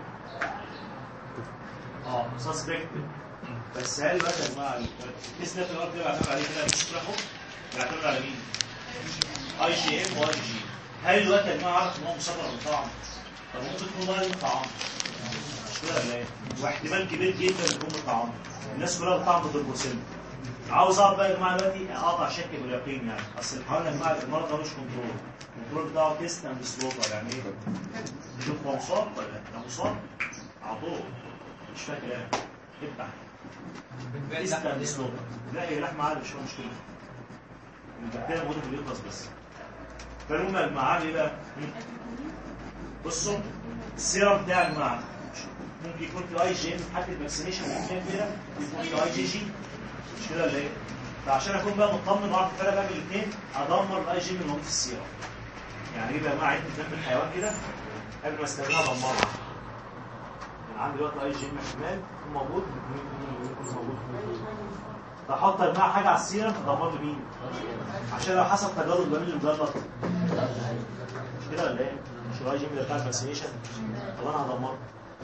اه سسبكتد بس هل بقى يا جماعه الكيس ده في الارض بيعتمد عليه كده مش تروحوا بيعتمد على مين؟ اي جي ام واي جي هل الوقت يا جماعه عارف ان هو مصدر من طعم؟ طب ممكن يكون ضايع من طعام مش كده ولا ايه؟ واحتمال كبير جدا يكون من طعام الناس كلها بتطعم بالبروسيل عاوز اقعد بقى يا جماعه دلوقتي اقطع شك باليقين يعني اصل الحيوان يا جماعه المرض ده مش كنترول الكنترول بتاعه تيست اند سلوتر يعني ايه؟ نشوف هو مصاب ولا لا لو مصاب اعطوه مش فاكر يعني افتح تيست اند سلوتر لا هي لحمه عادي مش هو مشكله البكتيريا موجوده في اليوترس بس فالمهم يا جماعه عامل ايه بقى؟ بصوا السيرم بتاع يا جماعه ممكن يكون في اي جي ام حتى الفاكسينيشن كده يكون في اي جي جي مش كده ولا ايه؟ فعشان اكون بقى مطمن واعرف الفرق بقى بين الاثنين ادمر الاي جي ام اللي موجود في السيرم يعني ايه بقى مع عده دم الحيوان كده قبل ما استخدمها ادمرها يعني عندي دلوقتي اي جي ام احتمال يكون موجود يكون موجود فاحط يا جماعه حاجه على السيرم تدمر لي مين؟ عشان لو حصل تجلط بين المجلط مش كده ولا ايه؟ مش الاي جي ام ده بتاع الفاكسينيشن طب انا هدمره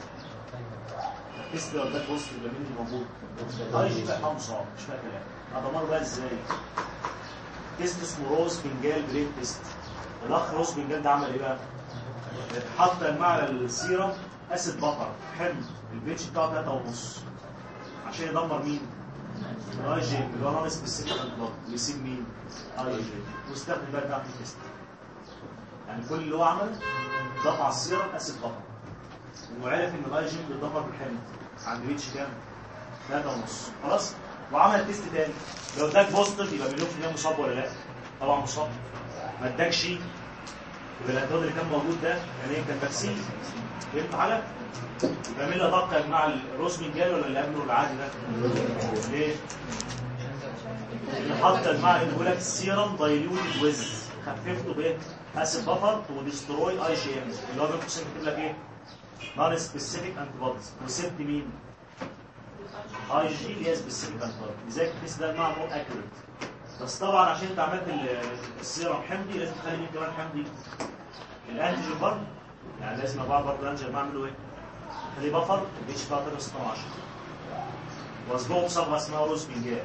التست لو ده بوست الجميل اللي موجود الاي جي بقى مصاب مش فاكر يعني هدمره بقى ازاي؟ تيست اسمه روز بنجال بريد تيست الاخ روز بنجال ده عمل ايه بقى؟ حط مع السيرم اسيد بطر حمض البيتش بتاعه 3 ونص عشان يدمر مين؟ الاي جي اللي هو نون سبيسيفيك انتيبودي ويسيب مين؟ اي جي واستخدم بقى بتاعت التست يعني كل اللي هو عمله ضاف على السيرم اسيد بفر وعرف ان الاي جي بيتضفر بالحمض عند ريتش كام؟ 3 ونص خلاص وعمل تيست تاني لو اداك بوزيتيف يبقى مليون في المية مصاب ولا لا؟ طبعا مصاب ما اداكش يبقى الانتيبودي اللي كان موجود ده يعني ايه كان فاكسين فهمت حاجه؟ يبقى مين اللي ادق يا جماعه الروزمنجال ولا اللي قبله العادي ده؟ ليه؟ اللي حط يا جماعه اللي بيقول لك السيرم دايليوتد ويز خففته بايه؟ اسيد بفر وديستروي اي جي ام اللي هو بين قوسين كاتب لك ايه؟ نون سبيسيفيك انتي بوديز وسبت مين؟ اي جي اللي هي سبيسيفيك انتي بوديز لذلك التست ده يا جماعه مور اكيوريت بس طبعا عشان انت عملت ال- السيرم حمضي لازم تخلي مين كمان حمضي؟ الانتيجين برضه يعني لازم اربعه برضه الانتيجين بعمله ايه؟ خليه بفر اتش 3 16 واصبغه بصبغه اسمها روز بنجال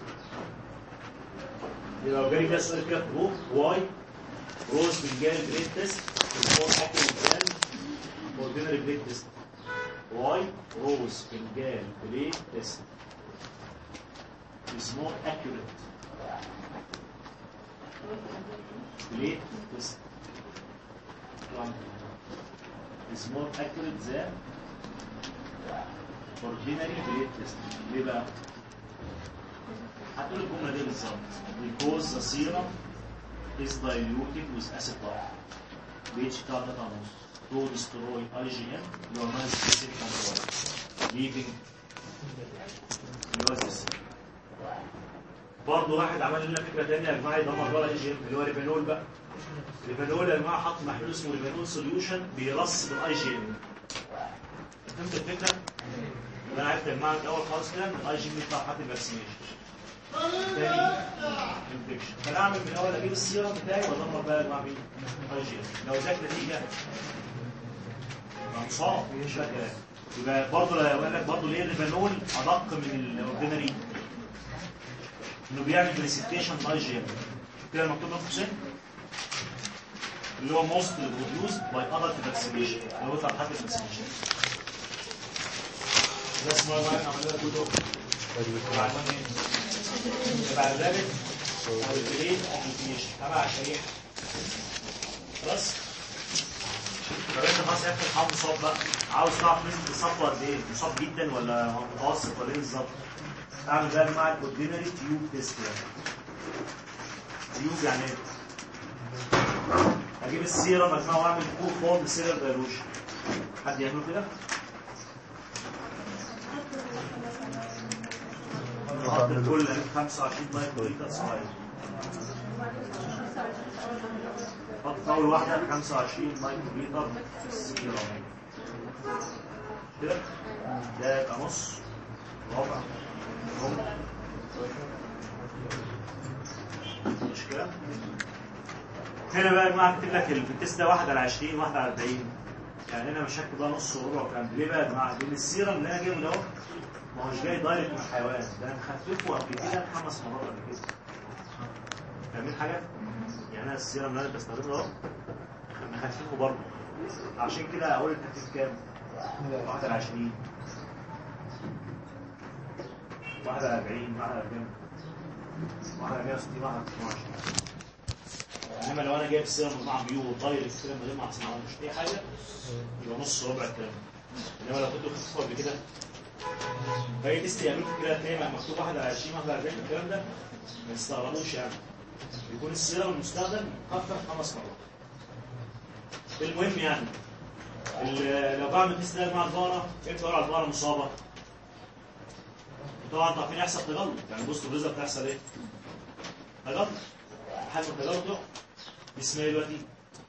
يبقى لو جالي كده سؤال كده اكتبوه واي روز بنجال جريد تيست بيفور اكل بلان اوردينري جريد تيست واي روز بنجال جريد تيست is more accurate grade test is more accurate than ordinary grade test ليه بقى؟ هتقول الجملة دي بالظبط because the serum is diluted with acid bar which cut the tonus to destroy IgM اللي هو non specific antibody leaving اللي هو this برضه واحد عمل لنا فكرة تانية يا جماعة يدمر بره اي جي ام اللي هو ريفانول بقى ريفانول يا جماعة حط محلول اسمه ريفانول سوليوشن بيرص بالاي جي ام فهمت الفكرة؟ يبقى انا عرفت يا جماعة من الاول خالص كده ان الاي جي ام بتاع حد الفاكسينيشن تاني انفكشن فانا اعمل من الاول اجيب السيرم بتاعي وادمر بقى يا جماعة مين؟ اي جي ام لو اداك نتيجة يبقى مصاب مش ده كلام يبقى برضه لو قال لك برضه ليه الريفانول ادق من الاوردينري انه بيعمل بريسبتيشن اي جي ام كده مكتوب في قوسين اللي هو موست بروديوس باي اذر فاكسينيشن اللي هو بتاع حد الفاكسينيشن ده اسمه بقى عمليه كله بعد ذلك الجريد ابلكيشن تبع شريحه خلاص طب انت خلاص يا اخي الحمض مصاب بقى عاوز تعرف نسبه الصفوه قد ايه مصاب جدا ولا متوسط ولا ايه بالظبط اعمل بقى مع الاوردينري تيوب تيست يعني تيوب يعني ايه؟ اجيب السيرم اجمعه واعمل فور فورم سيرم دايلوشن حد يعمله كده؟ حط الكل 25 مايكرو لتر صغير حط اول واحده 25 مايكرو لتر في السيرم كده ده يبقى نص ربع مش كده هنا بقى يا جماعه كاتب لك في التست ده 1 على 20 1 على 40 يعني هنا مش هكتب بقى نص وربع والكلام ده ليه بقى يا جماعه؟ لان السيرم اللي انا جايبه ده اهو ما هوش جاي دايركت من الحيوان ده انا مخففه قبل كده خمس مرات قبل كده فاهمين حاجه؟ يعني انا السيرم اللي انا بستخدمه ده اهو مخففه برضه عشان كده اقول التكليف كام؟ 1 على 20 1 على 40 1 على 40 1 على 160 1 على 22 انما لو انا جايب السيرم مع بيو دايركت كده من غير ما احسن مش اي حاجه يبقى نص ربع الكلام انما لو كنت خفيفه قبل كده فهي تيست يعملوا كده تلاقي مكتوب 1 على 20 1 على 40 الكلام ده ما يستغربوش يعني يكون السيرم المستخدم خفف خمس مرات المهم يعني ال- لو بعمل تيست ده مع البقره امتى اقول على البقره مصابه؟ طبعا انتوا عارفين يحصل تجلط يعني بص الرزق بتحصل ايه؟ تجلط حجم التجلط ده اسمه ايه دلوقتي؟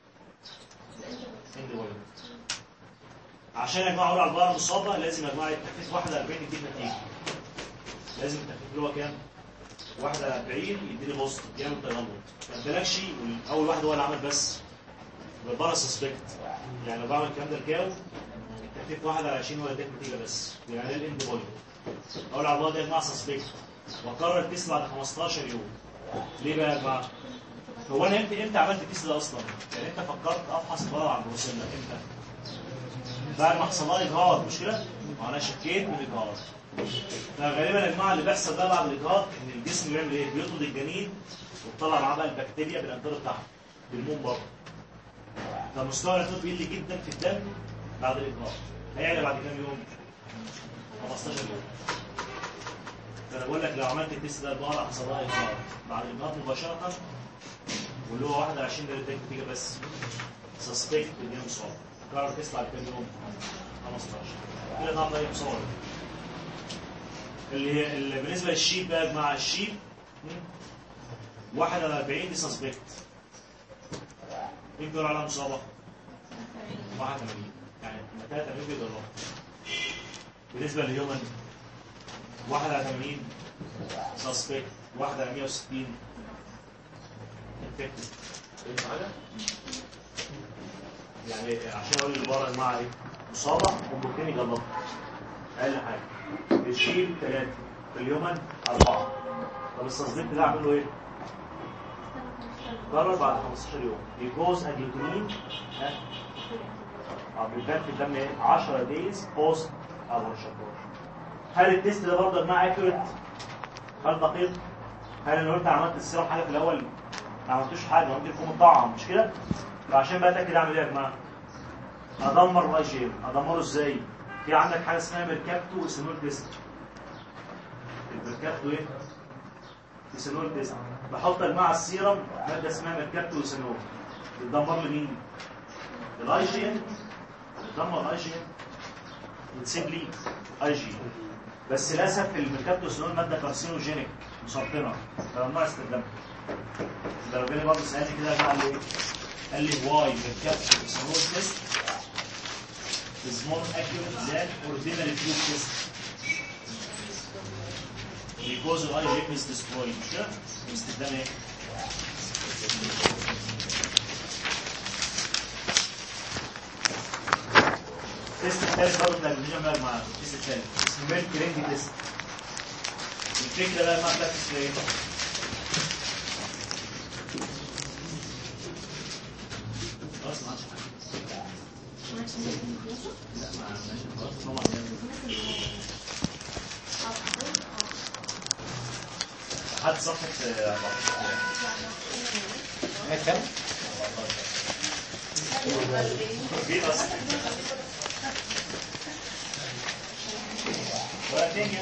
اند وايد عشان يا جماعه اقول على البقره مصابه لازم يا جماعه التكليف 41 يديك نتيجه لازم التكليف اللي هو كام؟ 41 يديني بوست يعمل تجلط ما ادالكش اول واحد هو اللي عمل بس بالبارا سسبكت يعني لو بعمل الكلام ده الكاو التكليف 21 هو يديك نتيجه بس يعني ايه الاند بوينت اقول على الله ده يا جماعه سسبكت واكرر التيست بعد 15 يوم ليه بقى يا جماعه؟ هو انا امتى امتى عملت التيست ده اصلا؟ يعني انت فكرت افحص البقره على البروسيلا امتى؟ بعد ما حصل لها اجهاض مش كده؟ ما انا شكيت من الاجهاض فغالبا يا جماعه اللي بيحصل بقى بعد الاجهاض ان الجسم بيعمل ايه؟ بيطرد الجنين وتطلع معاه بقى البكتيريا بالانتار بتاعها بالمون برضه فمستوى الانتار بيقل جدا في الدم بعد الاجهاض هيعلى بعد كام يوم؟ 15 يوم فانا بقول لك لو عملت التست ده المره حصل لها اجهاض بعد الاجهاض مباشره واللي هو 21 ده اللي نتيجه بس سسبكت ان هي مصاب قرر تيست بعد كام يوم 15 كده طبعا ده مصاب اللي هي اللي بالنسبه للشيب بقى مع الشيب مم، 41 دي سسبكت مين بيقول عليها مصابه؟ 81 يعني 83 بيضربها بالنسبه للهيومن 81 سسبكت 160 انفكتد فهمت حاجه؟ يعني عشان اقول للبره يا جماعه ايه؟ مصابه وممكن يجلطها اقل حاجه الشيب ثلاثه في اليومن اربعه طب التصديق ده اعمل له ايه؟ قرر بعد 15 يوم يجوز اجلوتينين ها اه بيبان في الدم ايه 10 دايز بوست ابورشن هل التيست ده برضه يا جماعه اكيوريت؟ هل دقيق؟ هل انا قلت عملت السيرم حاجه في الاول ما عملتوش حاجه ممكن يكون مطعم مش كده؟ فعشان بقى اتاكد اعمل ايه يا جماعه؟ ادمر الاي جي ادمره ازاي؟ في عندك حاجه اسمها ميركابتو وسينول تيست الميركابتو ايه؟ وسينول تيست بحط يا جماعه السيرم ماده اسمها ميركابتو وسينول بتدمر لي مين؟ الاي جي ان بتدمر الاي جي ان وتسيب لي اي جي بس للاسف الميركابتو وسينول ماده كارسينوجينيك مسرطنه فممنوع استخدامها ده لو جالي برضه سالني كده قال لي ايه؟ قال لي واي ميركابتو وسينول تيست is more accurate than ordinary fluke test because the IgM is destroyed مش كده؟ باستخدام ايه؟ التست الثالث برضه بتاع الفيجن بقى مع التست الثالث اسمه ميل كرينج تيست الفكره بقى ما بتاعتس ايه؟ خلاص ما عادش حاجه لا ما ماشي خلاص طبعا حد صفحة آه، 14 كام؟ في اصلا ولا تانية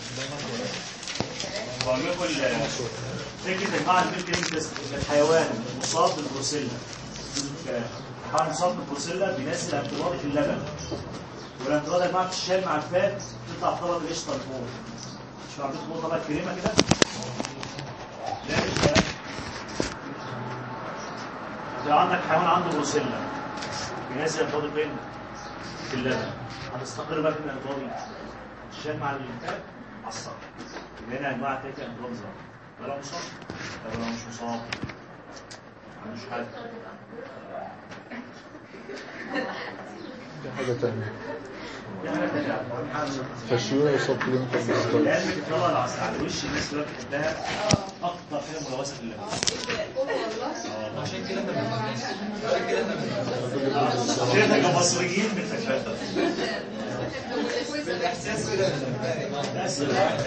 بقول لكم ال- فكرة المعنى الفكرة تيست الحيوان مصاب بالبروسيلا الحيوان مصاب بالبروسيلا بينزل انتباضي في اللبن والانتباض يا جماعة بتشال مع الفات تطلع طبقة القشطة لفوق مش عندكم فوق طبقة كريمة كده؟ لا مش كده لو عندك حيوان عنده بروسيلا بينزل انتباضي فين؟ في اللبن هتستقر بقى في الانتباضي تشال مع الفات على السطح يبقى هنا يا جماعة تلاقي انتباض ظهر ده لو مصاب طب لو مش مصاب ما عندوش حاجة دي حاجة تانية دي حاجة تانية فشيوع يصاب كلينيكال ديستايل العلم بيطلع على على وش الناس دلوقتي بتحبها اكتر حاجه ملوثه في اللبن عشان كده احنا عشان كده احنا شايفها كمصريين بنحبها بالاحساس كده بس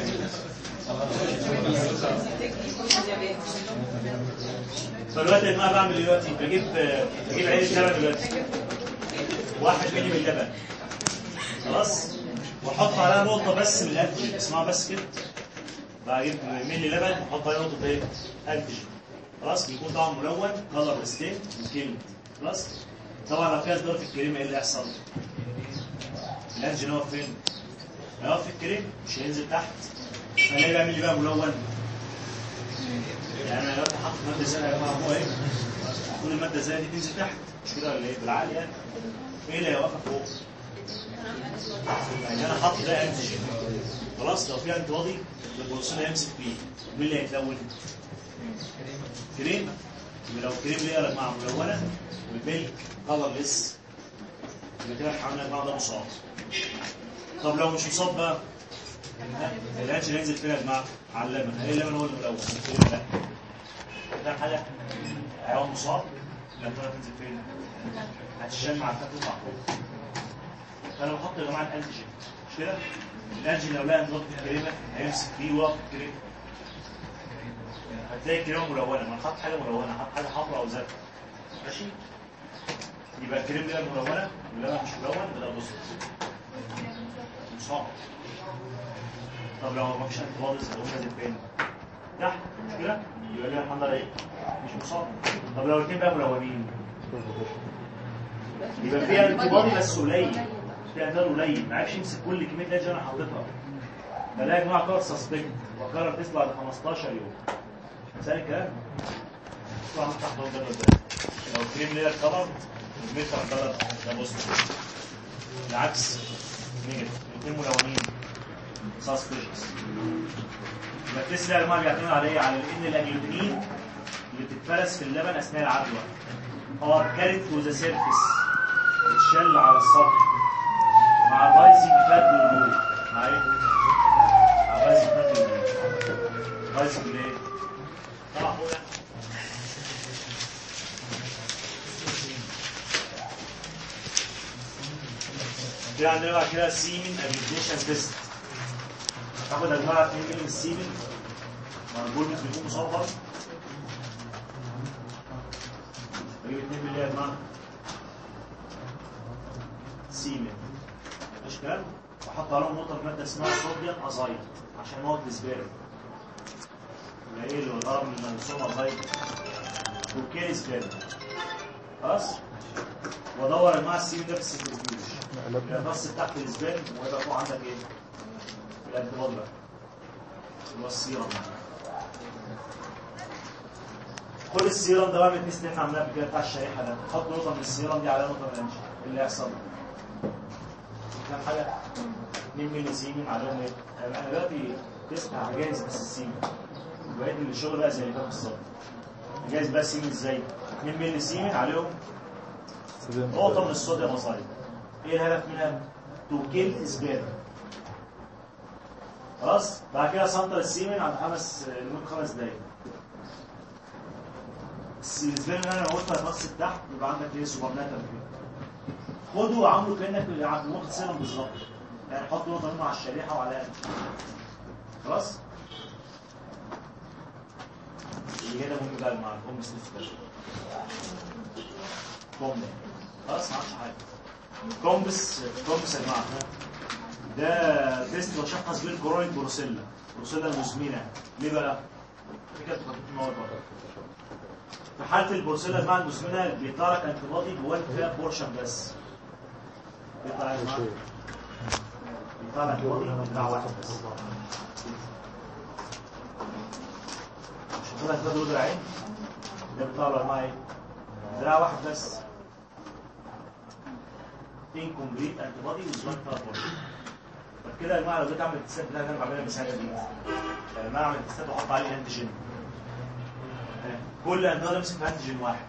فدلوقتي يا جماعه بعمل إيه دلوقتي بجيب بجيب عين لبن دلوقتي واحد ملي من اللبن خلاص واحط عليها نقطه بس من الانتيجين اسمها بس كده بجيب ملي لبن واحط عليها نقطه ايه انتيجين خلاص بيكون طبعا ملون كلر ستين وكلمه خلاص طبعا لو فيها صدار في الكريمه ايه اللي هيحصل؟ الانتيجين هيقف فين؟ هيقف في الكريم مش هينزل تحت فلاقي بقى ملي بقى ملون يعني انا دلوقتي حاطط ماده زي يا جماعه هو ايه؟ كل الماده زي دي تنزل تحت مش كده ولا ايه؟ بالعقل يعني ايه اللي هيوقفها فوق؟ يعني انا حاطط ده انتيجين خلاص لو في انتي بودي البروتين هيمسك فيه مين اللي هيتلون؟ كريم يبقى لو كريم ليه يا جماعه ملونه والميلك كلر لس يبقى كده الحمل يا جماعه ده مصاب طب لو مش مصاب بقى الانتيجين هينزل فين يا جماعه؟ على اللبن ايه اللبن هو الملون الكريم لا ده حاجه حيوان مصاب لما تنزل فين؟ هتشال مع الفات وتطلع فوق فانا بحط يا جماعه الانتيجين مش كده؟ الانجن لو لقى نقطه الكريمه هيمسك فيه ويقف في الكريمه هتلاقي الكريمه ملونه ما حط حاجه ملونه حط حاجه حمراء او زرقاء ماشي يبقى الكريم ده ملونه واللبن مش ملون يبقى ده بص صعب طب لو ما فيش انتباض يبقى نازل فين؟ تحت مش كده؟ يبقى ليها الحمراء ايه؟ مش مصاب طب لو الاثنين بقى ملونين يبقى فيها انتباضي بس قليل فيها انتباض قليل ما عرفش يمسك كل كميه الانرجي اللي انا حاططها فلا يا جماعه قرار سسبكت وقرر تطلع ل 15 يوم ثاني الكلام طبعا تحت ضغط ده ده لو كريم لير كلر الميتر كلر ده بوزيتيف العكس نيجاتيف الاثنين ملونين سسبيشس يبقى التست يا جماعه بيعتمد على ايه؟ على ان الاجلوتين اللي بتتفرز في اللبن اثناء العدوى هو كارت تو ذا سيرفيس بتشل على السطح مع رايزنج فات والمول مع ايه؟ مع رايزنج فات والمول رايزنج ليه؟ طلع فوق يعني. في عندنا بعد كده سيمن ابيتيشن تيست هاخد يا جماعه 2 مللي من السيمن مع البولمز بيكون مصغر اجيب 2 مللي يا جماعه سيمن مش كلام واحط عليهم نقطه ماده اسمها صوديوم ازايد عشان موت السبيرم يبقى ايه اللي هو الغرض من المنسوم ازايد كوكين سبيرم خلاص وادور يا جماعه السيمن ده في السنترفيوج يبقى بص تحت السبيرم ويبقى فوق عندك ايه؟ الانتباض بقى اللي هو السيرم خد السيرم ده بعمل تيست احنا عملناه قبل كده بتاع الشريحه ده حط نقطه من السيرم دي على نقطه من الانجل ايه اللي هيحصل؟ كام حاجه 2 مللي سيمين عليهم ايه؟ انا دلوقتي تيست هجهز بس السيمين بقيت الشغل بقى زي اللي فات بالظبط هجهز بقى السيمين ازاي؟ 2 مللي سيمين عليهم نقطه من الصوديوم اصايد ايه الهدف منها؟ تو كيل سبيرم خلاص بعد كده سنتر السيمن عند خمس لمده خمس دقايق السبيرم اللي انا قلت هتغسل تحت يبقى عندك ايه سوبر ناتر كده خده وعامله كانك عند نقطه سيرم بالظبط يعني حط نقطه منه على الشريحه وعلى خلاص اللي هنا مهم بقى مع الكوم سنيف ده كوم خلاص ما عادش حاجه كومبس كومبس يا جماعه ده تيست بشخص بيه الكورونيك بروسيلا بروسيلا المزمنه ليه بقى؟ دي كانت خطوط النهارده في حاله البروسيلا مع المزمنه بيطلع لك انتباضي جواه فيها بورشن بس بيطلع يا جماعه بيطلع لك انتباضي بتاع واحد بس مش هتقول لك ده دول دراعين ده بيطلع له معاه ايه؟ دراع واحد بس incomplete antibody with one purpose فكده يا جماعه لو جيت اعمل التستات اللي انا بعملها بالسنه دي يعني انا اعمل التستات واحط عليه انتيجين كل انتيجين امسك في انتيجين واحد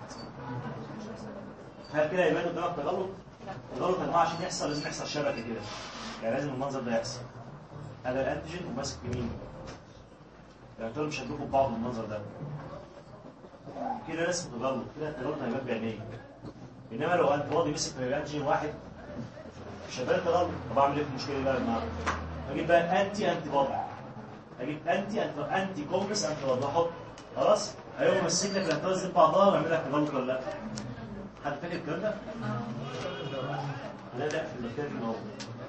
هل كده يبان قدامك تغلط؟ التغلط يا جماعه عشان يحصل لازم يحصل شبكه كده يعني لازم المنظر ده يحصل هذا الانتيجين وماسك يمين الانتيجين مش هتدوكوا ببعض المنظر ده كده لازم تغلط كده التغلط هيبان بعينيك انما لو انت فاضي مسك في انتيجين واحد شغال تغلط طب اعمل ايه في المشكله بقى مع اجيب بقى انتي انتي بودي اجيب انتي انتي انتي كومبلكس انتي بودي احط خلاص هيقوم ماسك لك الانتاز دي بعضها ويعمل لك تغلط ولا لا حد فاكر الكلام ده؟ لا لا في المكان اللي هو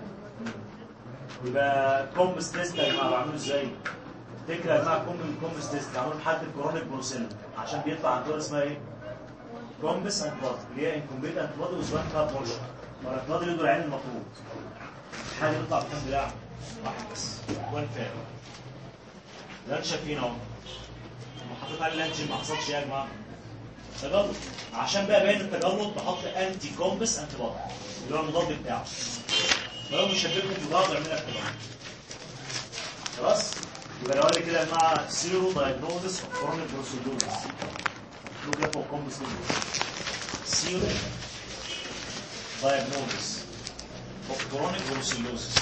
يبقى كومبس تيست يا جماعه بعمله ازاي؟ فكره يا جماعه كومبس كومبس تيست بعمله لحد الكورونيك بروسيل عشان بيطلع عن دور اسمها ايه؟ كومبس انت بودي اللي هي انكمبليت انت بودي وزوان كاب بورشن والانتباض اللي يدور العين المطلوب حاجه يطلع بكام دراع واحد بس وان فاهم ده انت شايفين اهو لما حطيت عليه لانش ما حصلش ايه يا جماعه تجلط عشان بقى باين التجلط بحط انتي كومبس انتي بودي اللي هو المضاد بتاعه فلو مش شبكه في بعض يعمل لك تجلط خلاص يبقى لو قال لي كده يا جماعه سيرو دايجنوزس اوف كورونيك بروسيدورز لو كده فوق كومبس سيرو diagnosis of chronic brucellosis.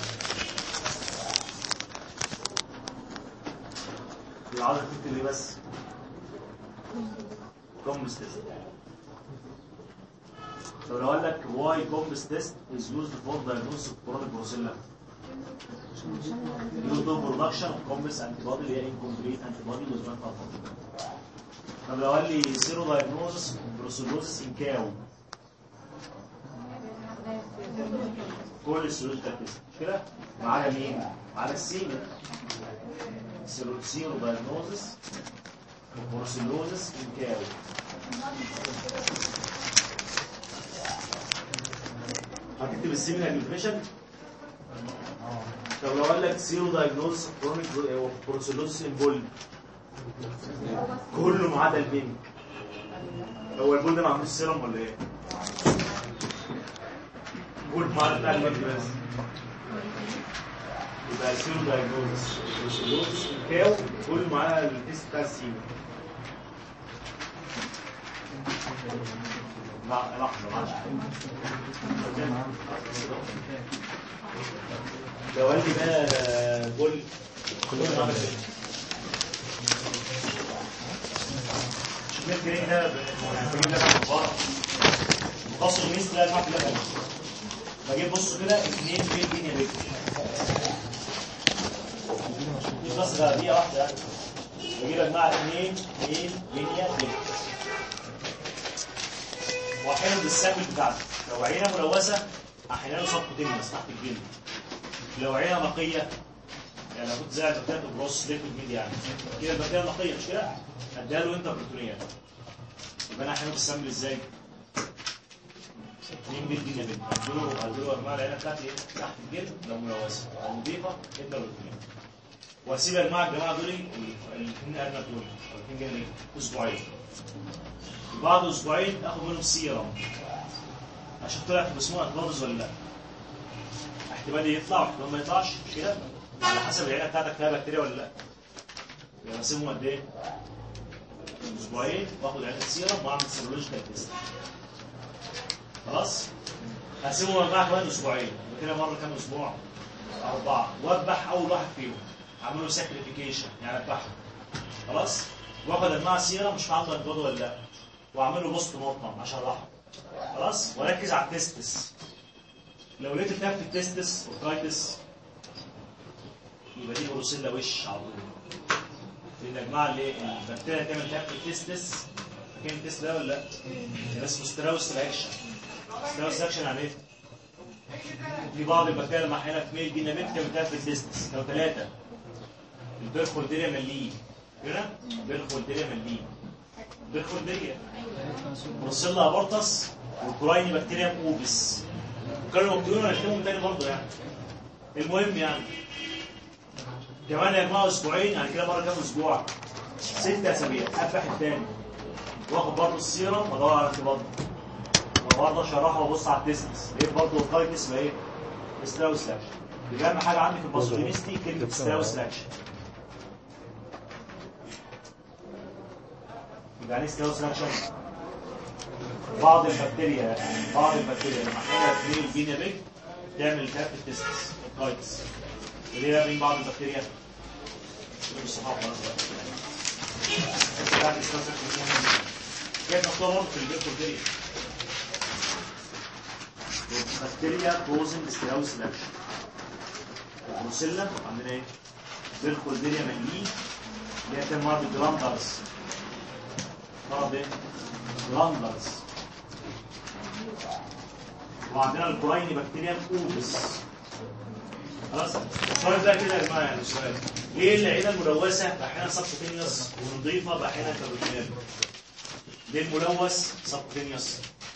دي عاوزة تكتب ايه بس؟ كومبس تيست. طب لو قال لك why كومبس تيست is used for diagnosis of chronic brucella يوتو برودكشن اوف كومبلكس انتي بودي اللي هي انكمبليت انتي بودي وزمان طب لو قال لي سيرو دايجنوزس بروسيلوزس ان كاو كل السيروز كانت مش كده ما عدا مين؟ ما عدا السيرو سيرو سيرو دايجنوزس بروسيلوزس ان كاو هتكتب السيمينال نيوتريشن طب لو قال لك سيرو دايجنوز كرونيك بروسيلوزس ان بول كله ما عدا البنك هو البول ده معمول سيرم ولا ايه؟ بول ما عدا بتاع البنك بس يبقى سيرو دايجنوز بروسيلوزس ان كاو كله ما عدا التيست بتاع السيمي لا لحظه معلش لو قال لي بقى بول كل ما عمل كده. شوف الجرين ده بجيب لك من بره مقصر الميز تلاقي المعك ده غلط بجيب بص كده 2 في جنيه بيت مش بس ده دقيقه واحده يعني بجيب لك مع 2 2 جنيه بيت واحيانا بالسامبل بتاعته لو عينه ملوثه احيانا سبكوتينيوس تحت الجلد لو عينه نقيه يعني لو كنت زي بكتيريا بروس ليكويد ميديا يعني كده البكتيريا نقيه مش كده اديها له انت بروتونيات يبقى انا احيانا بالسامبل ازاي؟ 2 جلد دي نبت اديله اديله انواع العينه بتاعتي ايه؟ تحت الجلد لو ملوثه او نظيفه انت بروتونيات واسيب يا جماعه الجماعه دول الاثنين ادنى دول او الاثنين جنيه اسبوعين بعد اسبوعين اخد منهم سيرم عشان طلع في جسمه اتبرز ولا لا احتمال يطلع واحتمال ما يطلعش مش كده على حسب العينه بتاعتك فيها بكتيريا ولا لا يبقى بسيبهم قد ايه اسبوعين واخد عينه سيرم واعمل سيرولوجيكال تيست خلاص هسيبهم اربعه كمان اسبوعين يبقى كده مره كام اسبوع اربعه واذبح اول واحد فيهم اعمل له ساكريفيكيشن يعني اذبحه خلاص واخد انواع سيرم مش عنده انتباه ولا لا واعمل له بوست مورتم عشان راحه خلاص واركز على التستس لو لقيت التهاب في التستس اوترايتس يبقى دي بروسيلا وش على طول لان يا جماعه اللي البكتيريا تعمل التهاب في التستس فاكرين التست ده ولا لا؟ ده اسمه ستراوس رياكشن ستراوس رياكشن يعني ايه؟ في بعض البكتيريا لما احيانا في ميل جينا بنت تعمل التهاب في التستس لو ثلاثه البيرخولديريا مليين كده؟ البيرخولديريا مليين البيرخولديريا بروسيلا ابورتس والكورايني بكتيريا اوبس وكانوا مكتوبين ونكتبهم تاني برضه يعني المهم يعني كمان يا جماعه اسبوعين يعني كده مره كام اسبوع ست اسابيع اذبح التاني واخد برضه السيرم وادور على ارتباط وبرضه اشرحه وابص على التستس لقيت برضه الكايتس ما ايه ستراوس لاكشن يبقى اهم حاجه عندي في الباثوجينيستي كلمه ستراوس لاكشن يبقى يعني ستراوس لاكشن بعض البكتيريا بعض البكتيريا لما احيانا تميل الجينيا بيج تعمل التهاب في التستس الكايتس ليه بقى بين بعض البكتيريا الصحاب خلاص بقى بتاعت الستراوس لاكشن كيف نختار برضه في البكتيريا بكتيريا كوزنج ستراوس لاكشن البروسيلا عندنا ايه؟ بيركولديريا مليين اللي هي كان مرض الجلاندرز مرض ايه؟ جلاندرز وعندنا الكورايني بكتيريا اوبس خلاص السؤال ده كده يا جماعه يعني السؤال ليه العيله الملوثه احيانا سبكوتينيوس ونظيفه احيانا كابوتينيوس ليه الملوث سبكوتينيوس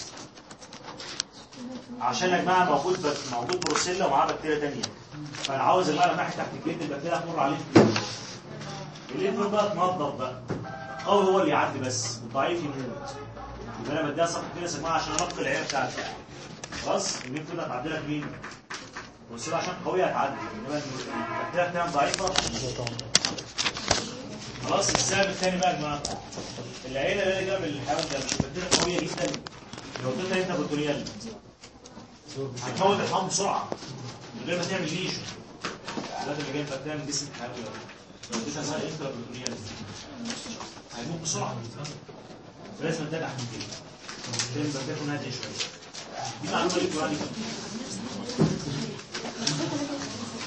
عشان يا جماعه موجود بك... موجود بروسيلا ومعاه بكتيريا ثانيه فانا عاوز يا جماعه لما احنا تحت الجلد البكتيريا تمر عليه الليفر بقى تنضف بقى قوي هو اللي يعدي بس والضعيف يموت يبقى انا بديها سبكوتينيوس يا جماعه عشان انقي العيله بتاعتي خلاص الليفر ده هتعدي لك مين؟ بروسيلا عشان قويه هتعدي انما البكتيريا بتاعتها ضعيفه خلاص السبب الثاني بقى يا جماعه العيله اللي جنب الحيوان ده مش بكتيريا قويه جدا لو اديتها انت بروتونيال هتموت الحمام بسرعه من غير ما تعمل ليشن لازم اللي جاي بكتيريا من جسم الحيوان لو اديتها زي انت بروتونيال هيموت بسرعه فلازم اتابع حاجتين لازم البكتيريا تكون هاديه شويه دي معلومه ليك يعني